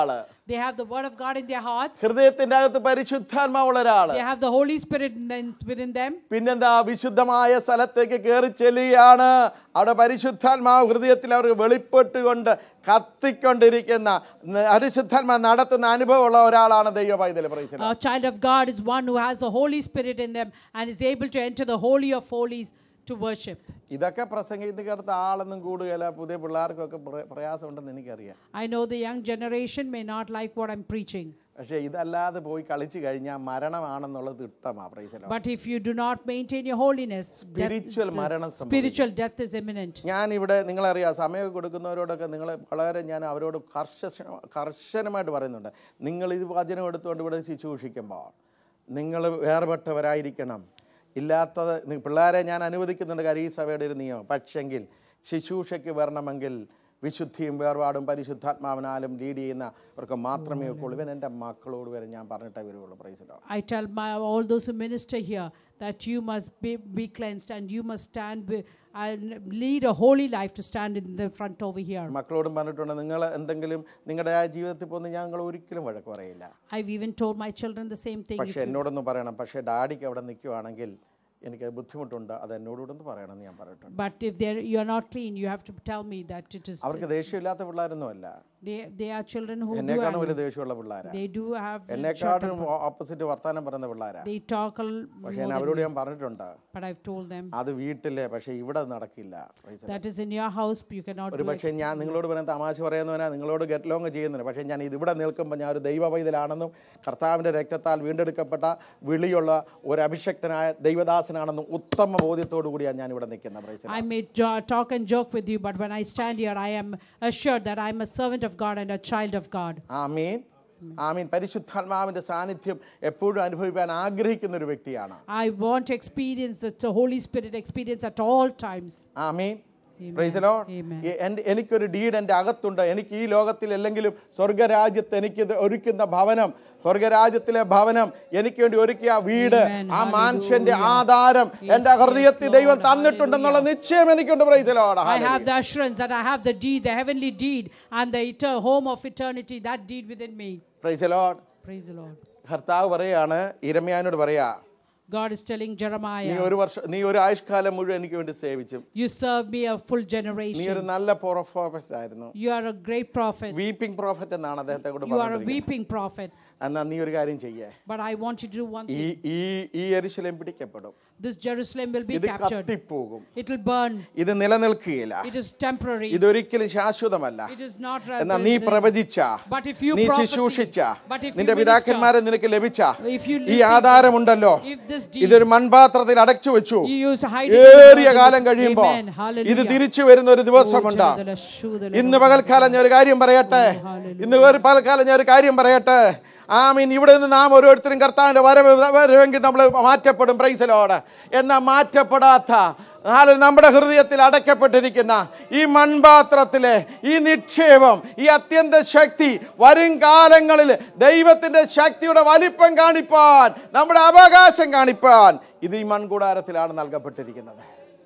Speaker 2: They have the word of God in their hearts.
Speaker 1: ഹൃദയത്തിന്റെ അകത്ത് പരിശുദ്ധാത്മാവുള്ള ഒരാള്
Speaker 2: They have the Holy Spirit in them- within them.
Speaker 1: പിന്നെന്താ വിശുദ്ധമായ സ്ഥലത്തേക്ക് കയറി ചെല്ലുകയാണ് അവിടെ പരിശുദ്ധാത്മാവ് ഹൃദയത്തിൽ അവർ വെളിപ്പെട്ടുകൊണ്ട് കത്തിക്കൊണ്ടിരിക്കുന്ന ന- പരിശുദ്ധാത്മാവ് നടത്തുന്ന അനുഭവമുള്ള ഒരാളാണ് ദൈവ പൈതൽ പ്രൈസല
Speaker 2: A child of God is one who has the Holy Spirit in them and is able to enter the Holy of Holies to worship.
Speaker 1: ഇതൊക്കെ പ്രസംഗിക്കുന്നതിനടുത്ത് ആളൊന്നും കൂടുകയില്ല പുതിയ പിള്ളേർക്കൊക്കെ പ്ര- പ്രയാസമുണ്ടെന്ന് എനിക്കറിയാം
Speaker 2: I know the young generation may not like what I'm preaching.
Speaker 1: പക്ഷേ ഇതല്ലാതെ പോയി കളിച്ചു കഴിഞ്ഞാൽ മരണമാണെന്നുള്ളത് ഇഷ്ടമാ പ്രൈസല
Speaker 2: But if you do not maintain your holiness, death,
Speaker 1: spiritual മരണം സംഭവിക്കും
Speaker 2: spiritual death is imminent.
Speaker 1: ഞാനിവിടെ നിങ്ങളറിയാം സമയം കൊടുക്കുന്നവരോടൊക്കെ നിങ്ങൾ വളരെ ഞാൻ അവരോട് കർശന കർശനമായിട്ട് പറയുന്നുണ്ട് നിങ്ങൾ ഇത് വചനം എടുത്തുകൊണ്ട് ഇവിടെ ശുശ്രൂഷിക്കുമ്പോൾ നിങ്ങൾ വേർപെട്ടവരായിരിക്കണം ഇല്ലാത്തത് നി- പിള്ളേരെ ഞാൻ അനുവദിക്കുന്നുണ്ട് കാര്യം ഈ സഭയുടെ ഒരു നിയമം പക്ഷെങ്കിൽ ശുശ്രൂഷയ്ക്ക് വരണമെങ്കിൽ വിശുദ്ധിയും വേർപാടും പരിശുദ്ധാത്മാവിനാലും ലീഡ് ചെയ്യുന്നവർക്ക് മാത്രമേ ഒക്കുള്ളൂ ഇവൻ എൻ്റെ മക്കളോട് വരെ ഞാൻ പറഞ്ഞിട്ടേ വരുള്ളൂ പ്രൈസിലോ
Speaker 2: I tell my, all those who minister here that you must be, be cleansed and you must stand wi- and lead a holy life to stand in the front over here.
Speaker 1: മക്കളോടും പറഞ്ഞിട്ടുണ്ട് നിങ്ങൾ എന്തെങ്കിലും നിങ്ങളുടെ ആ ജീവിതത്തിൽ പോകുന്ന ഞങ്ങൾ ഒരിക്കലും വഴക്ക് പറയില്ല
Speaker 2: I've even told my children the same thing. If
Speaker 1: പക്ഷെ എന്നോടൊന്ന് പറയണം പക്ഷേ ഡാഡിക്ക് അവിടെ നിൽക്കുവാണെങ്കിൽ എനിക്ക് ബുദ്ധിമുട്ടുണ്ട് അത് എന്നോടൂടൊന്ന് പറയണം എന്ന് ഞാൻ പറഞ്ഞിട്ടുണ്ട്
Speaker 2: But if they're, you're not clean, you have to tell me that it is.
Speaker 1: അവർക്ക് ദേഷ്യമില്ലാത്ത പിള്ളേരൊന്നുമല്ല
Speaker 2: They, they are children who do
Speaker 1: എന്നെക്കാളും
Speaker 2: anger.
Speaker 1: വലിയ ദേഷ്യമുള്ള പിള്ളേരാ
Speaker 2: They do have. short
Speaker 1: എന്നെക്കാളും ഓപ്പോസിറ്റ് വർത്താനം പറയുന്ന പിള്ളേരാ
Speaker 2: They talk a l-
Speaker 1: പക്ഷെ
Speaker 2: more
Speaker 1: ഞാൻ
Speaker 2: than
Speaker 1: അവരോട്
Speaker 2: me.
Speaker 1: ഞാൻ പറഞ്ഞിട്ടുണ്ട്
Speaker 2: But I've told them
Speaker 1: അത് വീട്ടിലെ പക്ഷേ ഇവിടെ അത് നടക്കില്ല Praise the Lord.
Speaker 2: that is in your house. You cannot
Speaker 1: ഒരു
Speaker 2: do it.
Speaker 1: പക്ഷേ ഞാൻ നിങ്ങളോട് പറയാൻ തമാശ പറയുന്നവനാ നിങ്ങളോട് ഗെറ്റ് ലോങ് ചെയ്യുന്നില്ല പക്ഷേ ഞാൻ ഇതിവിടെ നിൽക്കുമ്പോൾ ഞാൻ ഒരു ദൈവ പൈതലാണെന്നും കർത്താവിൻ്റെ രക്തത്താൽ വീണ്ടെടുക്കപ്പെട്ട വിളിയുള്ള ഒരു അഭിഷക്തനായ ദൈവദാസനാണെന്നും ഉത്തമ ബോധ്യത്തോടു കൂടിയാണ് ഞാൻ ഇവിടെ നിൽക്കുന്നത് praise
Speaker 2: I may jo- talk and joke with you, but when I stand here, I am assured that I am a servant of God and a child of God.
Speaker 1: ആമീൻ ആമീൻ പരിശുദ്ധാത്മാവിൻ്റെ സാന്നിധ്യം എപ്പോഴും അനുഭവിക്കാൻ ആഗ്രഹിക്കുന്ന ഒരു വ്യക്തിയാണ്
Speaker 2: I want to experience the, the Holy Spirit experience at all times.
Speaker 1: ആമീൻ
Speaker 2: Amen.
Speaker 1: Praise the Lord.
Speaker 2: Amen.
Speaker 1: എ- എൻ്റെ എനിക്കൊരു ഡീഡ് എൻ്റെ അകത്തുണ്ട് എനിക്ക് ഈ ലോകത്തിൽ അല്ലെങ്കിലും സ്വർഗരാജ്യത്ത് എനിക്ക് ഇത് ഒരുക്കുന്ന ഭവനം സ്വർഗരാജ്യത്തിലെ ഭവനം എനിക്ക് വേണ്ടി ഒരുക്കിയ ആ വീട്
Speaker 2: Amen.
Speaker 1: ആ മാൻഷന്റെ
Speaker 2: Hallelujah.
Speaker 1: ആധാരം
Speaker 2: Yes,
Speaker 1: എൻ്റെ ഹൃദയത്തിൽ
Speaker 2: yes,
Speaker 1: ദൈവം
Speaker 2: Lord.
Speaker 1: തന്നിട്ടുണ്ടെന്നുള്ള
Speaker 2: Hallelujah.
Speaker 1: നിശ്ചയം എനിക്കുണ്ട് പ്രൈസലോട്
Speaker 2: I have the assurance that I have the deed, the heavenly deed, and the eter- home of eternity, that deed within me.
Speaker 1: പ്രൈസലോട്
Speaker 2: Praise the Lord.
Speaker 1: ഭർത്താവ് പറയാണ് ഇരമ്യാനോട് പറയാ
Speaker 2: God is telling
Speaker 1: നീ
Speaker 2: Jeremiah,
Speaker 1: ഒരു വർഷം നീ ഒരു ആയുഷ്കാലം മുഴുവൻ എനിക്ക് വേണ്ടി സേവിച്ചു
Speaker 2: You serve me a full
Speaker 1: നീ
Speaker 2: generation.
Speaker 1: ഒരു നല്ല പ്രോഫസ് ആയിരുന്നു
Speaker 2: You are a great prophet.
Speaker 1: Weeping prophet എന്നാണ് അദ്ദേഹത്തെ കൂടെ
Speaker 2: You are a
Speaker 1: പറഞ്ഞിരിക്കുന്നത്
Speaker 2: weeping prophet.
Speaker 1: എന്നാൽ നീ ഒരു കാര്യം ചെയ്യേ
Speaker 2: But I want you to do one
Speaker 1: ഈ
Speaker 2: thing.
Speaker 1: ഈ ഈ എരിശിലേം പിടിക്കപ്പെടും
Speaker 2: This Jerusalem will be
Speaker 1: ഇത്
Speaker 2: captured.
Speaker 1: കത്തിപ്പോകും
Speaker 2: It will burn.
Speaker 1: ഇത് നിലനിൽക്കുകയില്ല
Speaker 2: It is temporary.
Speaker 1: ഇതൊരിക്കലും ശാശ്വതമല്ല
Speaker 2: It is not
Speaker 1: എന്നാ നീ
Speaker 2: rather-
Speaker 1: പ്രവചിച്ച
Speaker 2: But if you
Speaker 1: നീ
Speaker 2: prophesy,
Speaker 1: ശുശ്രൂഷിച്ച
Speaker 2: but if
Speaker 1: നിന്റെ
Speaker 2: you
Speaker 1: പിതാക്കന്മാരെ നിനക്ക് ലഭിച്ച
Speaker 2: If you
Speaker 1: ഈ
Speaker 2: listen-
Speaker 1: ആധാരമുണ്ടല്ലോ
Speaker 2: if this deed
Speaker 1: ഇതൊരു മൺപാത്രത്തിൽ അടച്ചു വെച്ചു
Speaker 2: you use hide it in
Speaker 1: ഏറിയ
Speaker 2: the
Speaker 1: കാലം
Speaker 2: Lord.
Speaker 1: കഴിയുമ്പോ
Speaker 2: Amen. Hallelujah.
Speaker 1: ഇത് തിരിച്ചു വരുന്ന ഒരു ദിവസമുണ്ട്
Speaker 2: Oh, Jadala, Shudala,
Speaker 1: ഇന്ന് പകൽക്കാലം ഞാൻ ഒരു കാര്യം പറയട്ടെ
Speaker 2: hallelujah.
Speaker 1: ഇന്ന് ഒരു പകൽക്കാലം ഞാൻ ഒരു കാര്യം പറയട്ടെ ആമീൻ ഇവിടെ നിന്ന് നാം ഓരോരുത്തരും കർത്താവിന്റെ വരവ് വരുമെങ്കിൽ നമ്മൾ മാറ്റപ്പെടും പ്രൈസലോട് എന്നാൽ മാറ്റപ്പെടാത്ത നാല് നമ്മുടെ ഹൃദയത്തിൽ അടയ്ക്കപ്പെട്ടിരിക്കുന്ന ഈ മൺപാത്രത്തിലെ ഈ നിക്ഷേപം ഈ അത്യന്ത ശക്തി വരും കാലങ്ങളിൽ ദൈവത്തിന്റെ ശക്തിയുടെ വലിപ്പം കാണിപ്പാൻ നമ്മുടെ അവകാശം കാണിപ്പാൻ ഇത് ഈ മൺകൂടാരത്തിലാണ് നൽകപ്പെട്ടിരിക്കുന്നത്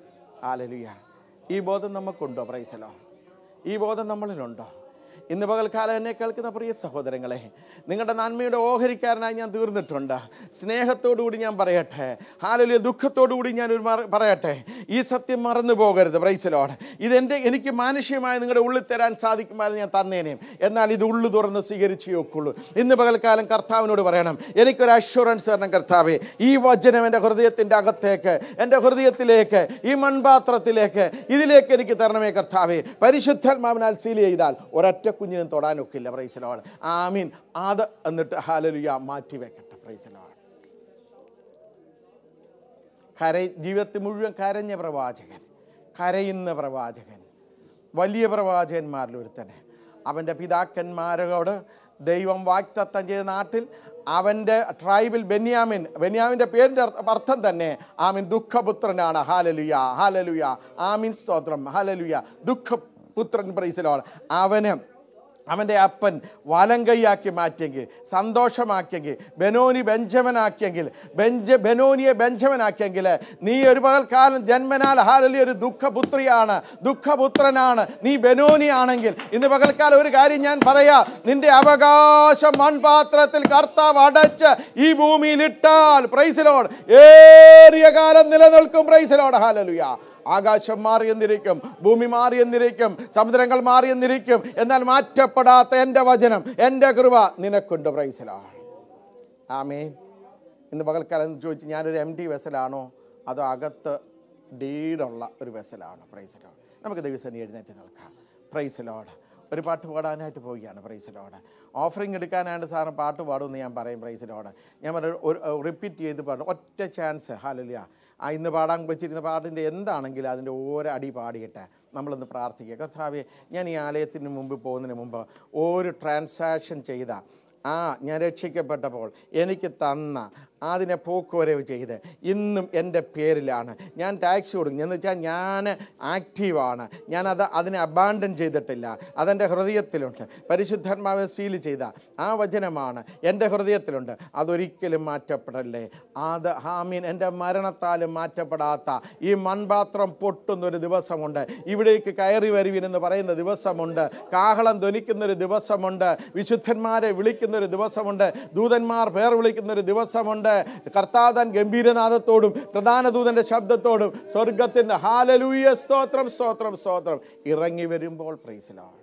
Speaker 1: ആലലുയ ഈ ബോധം നമുക്കുണ്ടോ പ്രൈസലോ ഈ ബോധം നമ്മളിലുണ്ടോ ഇന്ന് പകൽക്കാലം എന്നെ കേൾക്കുന്ന പ്രിയ സഹോദരങ്ങളെ നിങ്ങളുടെ നന്മയുടെ ഓഹരിക്കാരനായി ഞാൻ തീർന്നിട്ടുണ്ട് സ്നേഹത്തോടുകൂടി ഞാൻ പറയട്ടെ ഹാലലിയ ദുഃഖത്തോടുകൂടി ഞാൻ ഒരു മറ- പറയട്ടെ ഈ സത്യം മറന്നു പോകരുത് പ്രൈസലോട് ഇതെൻ്റെ എനിക്ക് മാനുഷ്യമായി നിങ്ങളുടെ ഉള്ളിൽ തരാൻ സാധിക്കുമായിരുന്നു ഞാൻ തന്നേനേയും എന്നാൽ ഇത് ഉള്ളു തുറന്ന് സ്വീകരിച്ചേ ഒക്കുള്ളൂ ഇന്ന് പകൽക്കാലം കർത്താവിനോട് പറയണം എനിക്കൊരു അഷുറൻസ് തരണം കർത്താവേ ഈ വചനം എൻ്റെ ഹൃദയത്തിൻ്റെ അകത്തേക്ക് എൻ്റെ ഹൃദയത്തിലേക്ക് ഈ മൺപാത്രത്തിലേക്ക് ഇതിലേക്ക് എനിക്ക് തരണമേ കർത്താവേ പരിശുദ്ധാത്മാവിനാൽ സീൽ ചെയ്താൽ ഒരൊറ്റ കുഞ്ഞിനും തൊടാനൊക്കില്ല പ്രൈസലോട് ആമീൻ അത് എന്നിട്ട് ഹാലലുയ മാറ്റി വെക്കട്ടെ പ്രൈസലോട് കര ജീവിതത്തിൽ മുഴുവൻ കരഞ്ഞ പ്രവാചകൻ കരയുന്ന പ്രവാചകൻ വലിയ പ്രവാചകന്മാരിൽ ഒരുത്തനെ അവൻ്റെ പിതാക്കന്മാരോട് ദൈവം വാക്തത്വം ചെയ്ത നാട്ടിൽ അവൻ്റെ ട്രൈബിൽ ബെന്യാമിൻ ബെന്യാമിൻ്റെ പേരിൻ്റെ അർത്ഥ- അർത്ഥം തന്നെ ആമിൻ ദുഃഖപുത്രനാണ് ഹാലലുയ ഹാലലുയ ആമിൻ സ്തോത്രം ഹാലലുയ ദുഃഖപുത്രൻ പ്രൈസലോട് അവന് അവൻ്റെ അപ്പൻ വലങ്കൈയാക്കി മാറ്റിയെങ്കിൽ സന്തോഷമാക്കിയെങ്കിൽ ബെനോനി ബെഞ്ചമനാക്കിയെങ്കിൽ ബെഞ്ച് ബെനോനിയെ ബെഞ്ചമനാക്കിയെങ്കിൽ നീ ഒരു പകൽക്കാലം ജന്മനാൽ ഹാലലി ഒരു ദുഃഖപുത്രിയാണ് ദുഃഖപുത്രനാണ് നീ ബെനോനി ആണെങ്കിൽ ഇന്ന് പകൽക്കാലം ഒരു കാര്യം ഞാൻ പറയാ നിന്റെ അവകാശം മൺപാത്രത്തിൽ കർത്താവ് അടച്ച് ഈ ഭൂമിയിൽ ഇട്ടാൽ പ്രൈസിലോട് ഏറിയ കാലം നിലനിൽക്കും പ്രൈസിലോട് ഹാലലുയ ആകാശം മാറിയെന്നിരിക്കും ഭൂമി മാറിയെന്നിരിക്കും സമുദ്രങ്ങൾ മാറിയെന്നിരിക്കും എന്നാൽ മാറ്റപ്പെടാത്ത എൻ്റെ വചനം എൻ്റെ കൃപ നിനക്കുണ്ട് പ്രൈസലാണ് ആമേൻ ഇന്ന് പകൽക്കാലം ചോദിച്ച് ഞാനൊരു എം ടി വെസലാണോ അതോ അകത്ത് ഡീഡുള്ള ഒരു വെസലാണോ പ്രൈസലോട് നമുക്ക് ദിവസം എഴുന്നേറ്റ് നിൽക്കാം പ്രൈസലോട് ഒരു പാട്ട് പാടാനായിട്ട് പോവുകയാണ് പ്രൈസലോട് ഓഫറിങ് എടുക്കാനായിട്ട് സാറിന് പാട്ട് പാടുമെന്ന് ഞാൻ പറയും പ്രൈസലോട് ഞാൻ പറയും ഒരു റിപ്പീറ്റ് ചെയ്ത് പാടും ഒറ്റ ചാൻസ് ഹാലലിയ ആ ഇന്ന് പാടാൻ വെച്ചിരുന്ന പാട്ടിൻ്റെ എന്താണെങ്കിലും അതിൻ്റെ ഓരോ അടി പാടിയിട്ട് നമ്മളൊന്ന് പ്രാർത്ഥിക്കുക കർത്താവെ ഞാൻ ഈ ആലയത്തിന് മുമ്പ് പോകുന്നതിന് മുമ്പ് ഒരു ട്രാൻസാക്ഷൻ ചെയ്ത ആ ഞാൻ രക്ഷിക്കപ്പെട്ടപ്പോൾ എനിക്ക് തന്ന അതിനെ പോക്കുവരവ് ചെയ്ത് ഇന്നും എൻ്റെ പേരിലാണ് ഞാൻ ടാക്സ് കൊടുക്കും എന്ന് വെച്ചാൽ ഞാൻ ആക്റ്റീവാണ് ഞാനത് അതിനെ അബാൻഡൻ ചെയ്തിട്ടില്ല അതെൻ്റെ ഹൃദയത്തിലുണ്ട് പരിശുദ്ധാത്മാവെ സീൽ ചെയ്ത ആ വചനമാണ് എൻ്റെ ഹൃദയത്തിലുണ്ട് അതൊരിക്കലും മാറ്റപ്പെടല്ലേ അത് ഹാമീൻ എൻ്റെ മരണത്താലും മാറ്റപ്പെടാത്ത ഈ മൺപാത്രം പൊട്ടുന്നൊരു ദിവസമുണ്ട് ഇവിടേക്ക് കയറി വരുവിനെന്ന് പറയുന്ന ദിവസമുണ്ട് കാഹളം ധ്വനിക്കുന്നൊരു ദിവസമുണ്ട് വിശുദ്ധന്മാരെ വിളിക്കുന്നൊരു ദിവസമുണ്ട് ദൂതന്മാർ പേർ വിളിക്കുന്നൊരു ദിവസമുണ്ട് കർത്താതൻ ഗംഭീരനാഥത്തോടും പ്രധാന ദൂതൻ്റെ ശബ്ദത്തോടും സ്വർഗത്തിൻ്റെ ഹാലലൂയ സ്തോത്രം സ്തോത്രം സ്തോത്രം ഇറങ്ങി വരുമ്പോൾ പ്രൈസിലാണ്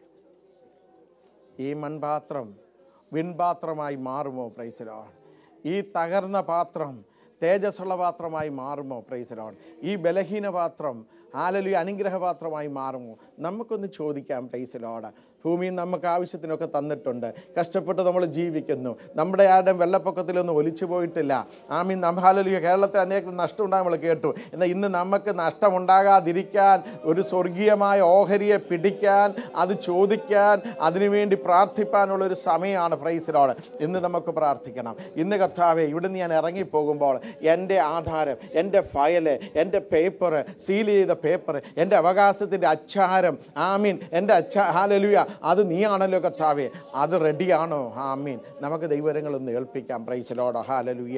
Speaker 1: ഈ മൺപാത്രം വിൺപാത്രമായി മാറുമോ പ്രൈസലോൺ ഈ തകർന്ന പാത്രം തേജസ്സുള്ള പാത്രമായി മാറുമോ പ്രൈസലോൺ ഈ ബലഹീന പാത്രം ആലലി അനുഗ്രഹപാത്രമായി മാറുമോ നമുക്കൊന്ന് ചോദിക്കാം പ്രൈസലോട് ഭൂമിയിൽ നമുക്ക് ആവശ്യത്തിനൊക്കെ തന്നിട്ടുണ്ട് കഷ്ടപ്പെട്ട് നമ്മൾ ജീവിക്കുന്നു നമ്മുടെ ആരുടെയും വെള്ളപ്പൊക്കത്തിലൊന്നും ഒലിച്ചു പോയിട്ടില്ല ആമീൻ നമ്മ ഹാലലിയ കേരളത്തിൽ അനേകം നഷ്ടമുണ്ടാകും നമ്മൾ കേട്ടു എന്നാൽ ഇന്ന് നമുക്ക് നഷ്ടമുണ്ടാകാതിരിക്കാൻ ഒരു സ്വർഗീയമായ ഓഹരിയെ പിടിക്കാൻ അത് ചോദിക്കാൻ അതിനുവേണ്ടി പ്രാർത്ഥിപ്പാനുള്ള ഒരു സമയമാണ് പ്രൈസിലോട് ഇന്ന് നമുക്ക് പ്രാർത്ഥിക്കണം ഇന്ന് കർത്താവെ ഇവിടുന്ന് ഞാൻ ഇറങ്ങിപ്പോകുമ്പോൾ എൻ്റെ ആധാരം എൻ്റെ ഫയല് എൻ്റെ പേപ്പർ സീൽ ചെയ്ത പേപ്പർ എൻ്റെ അവകാശത്തിൻ്റെ അച്ചാരം ആമീൻ എൻ്റെ അച്ചാ ഹാലലുയ അത് നീയാണല്ലോ കർത്താവെ അത് റെഡിയാണോ ആമീൻ നമുക്ക് ദൈവരങ്ങളൊന്ന് ഏൽപ്പിക്കാം പ്രൈസിലോട് ഹാലലുയ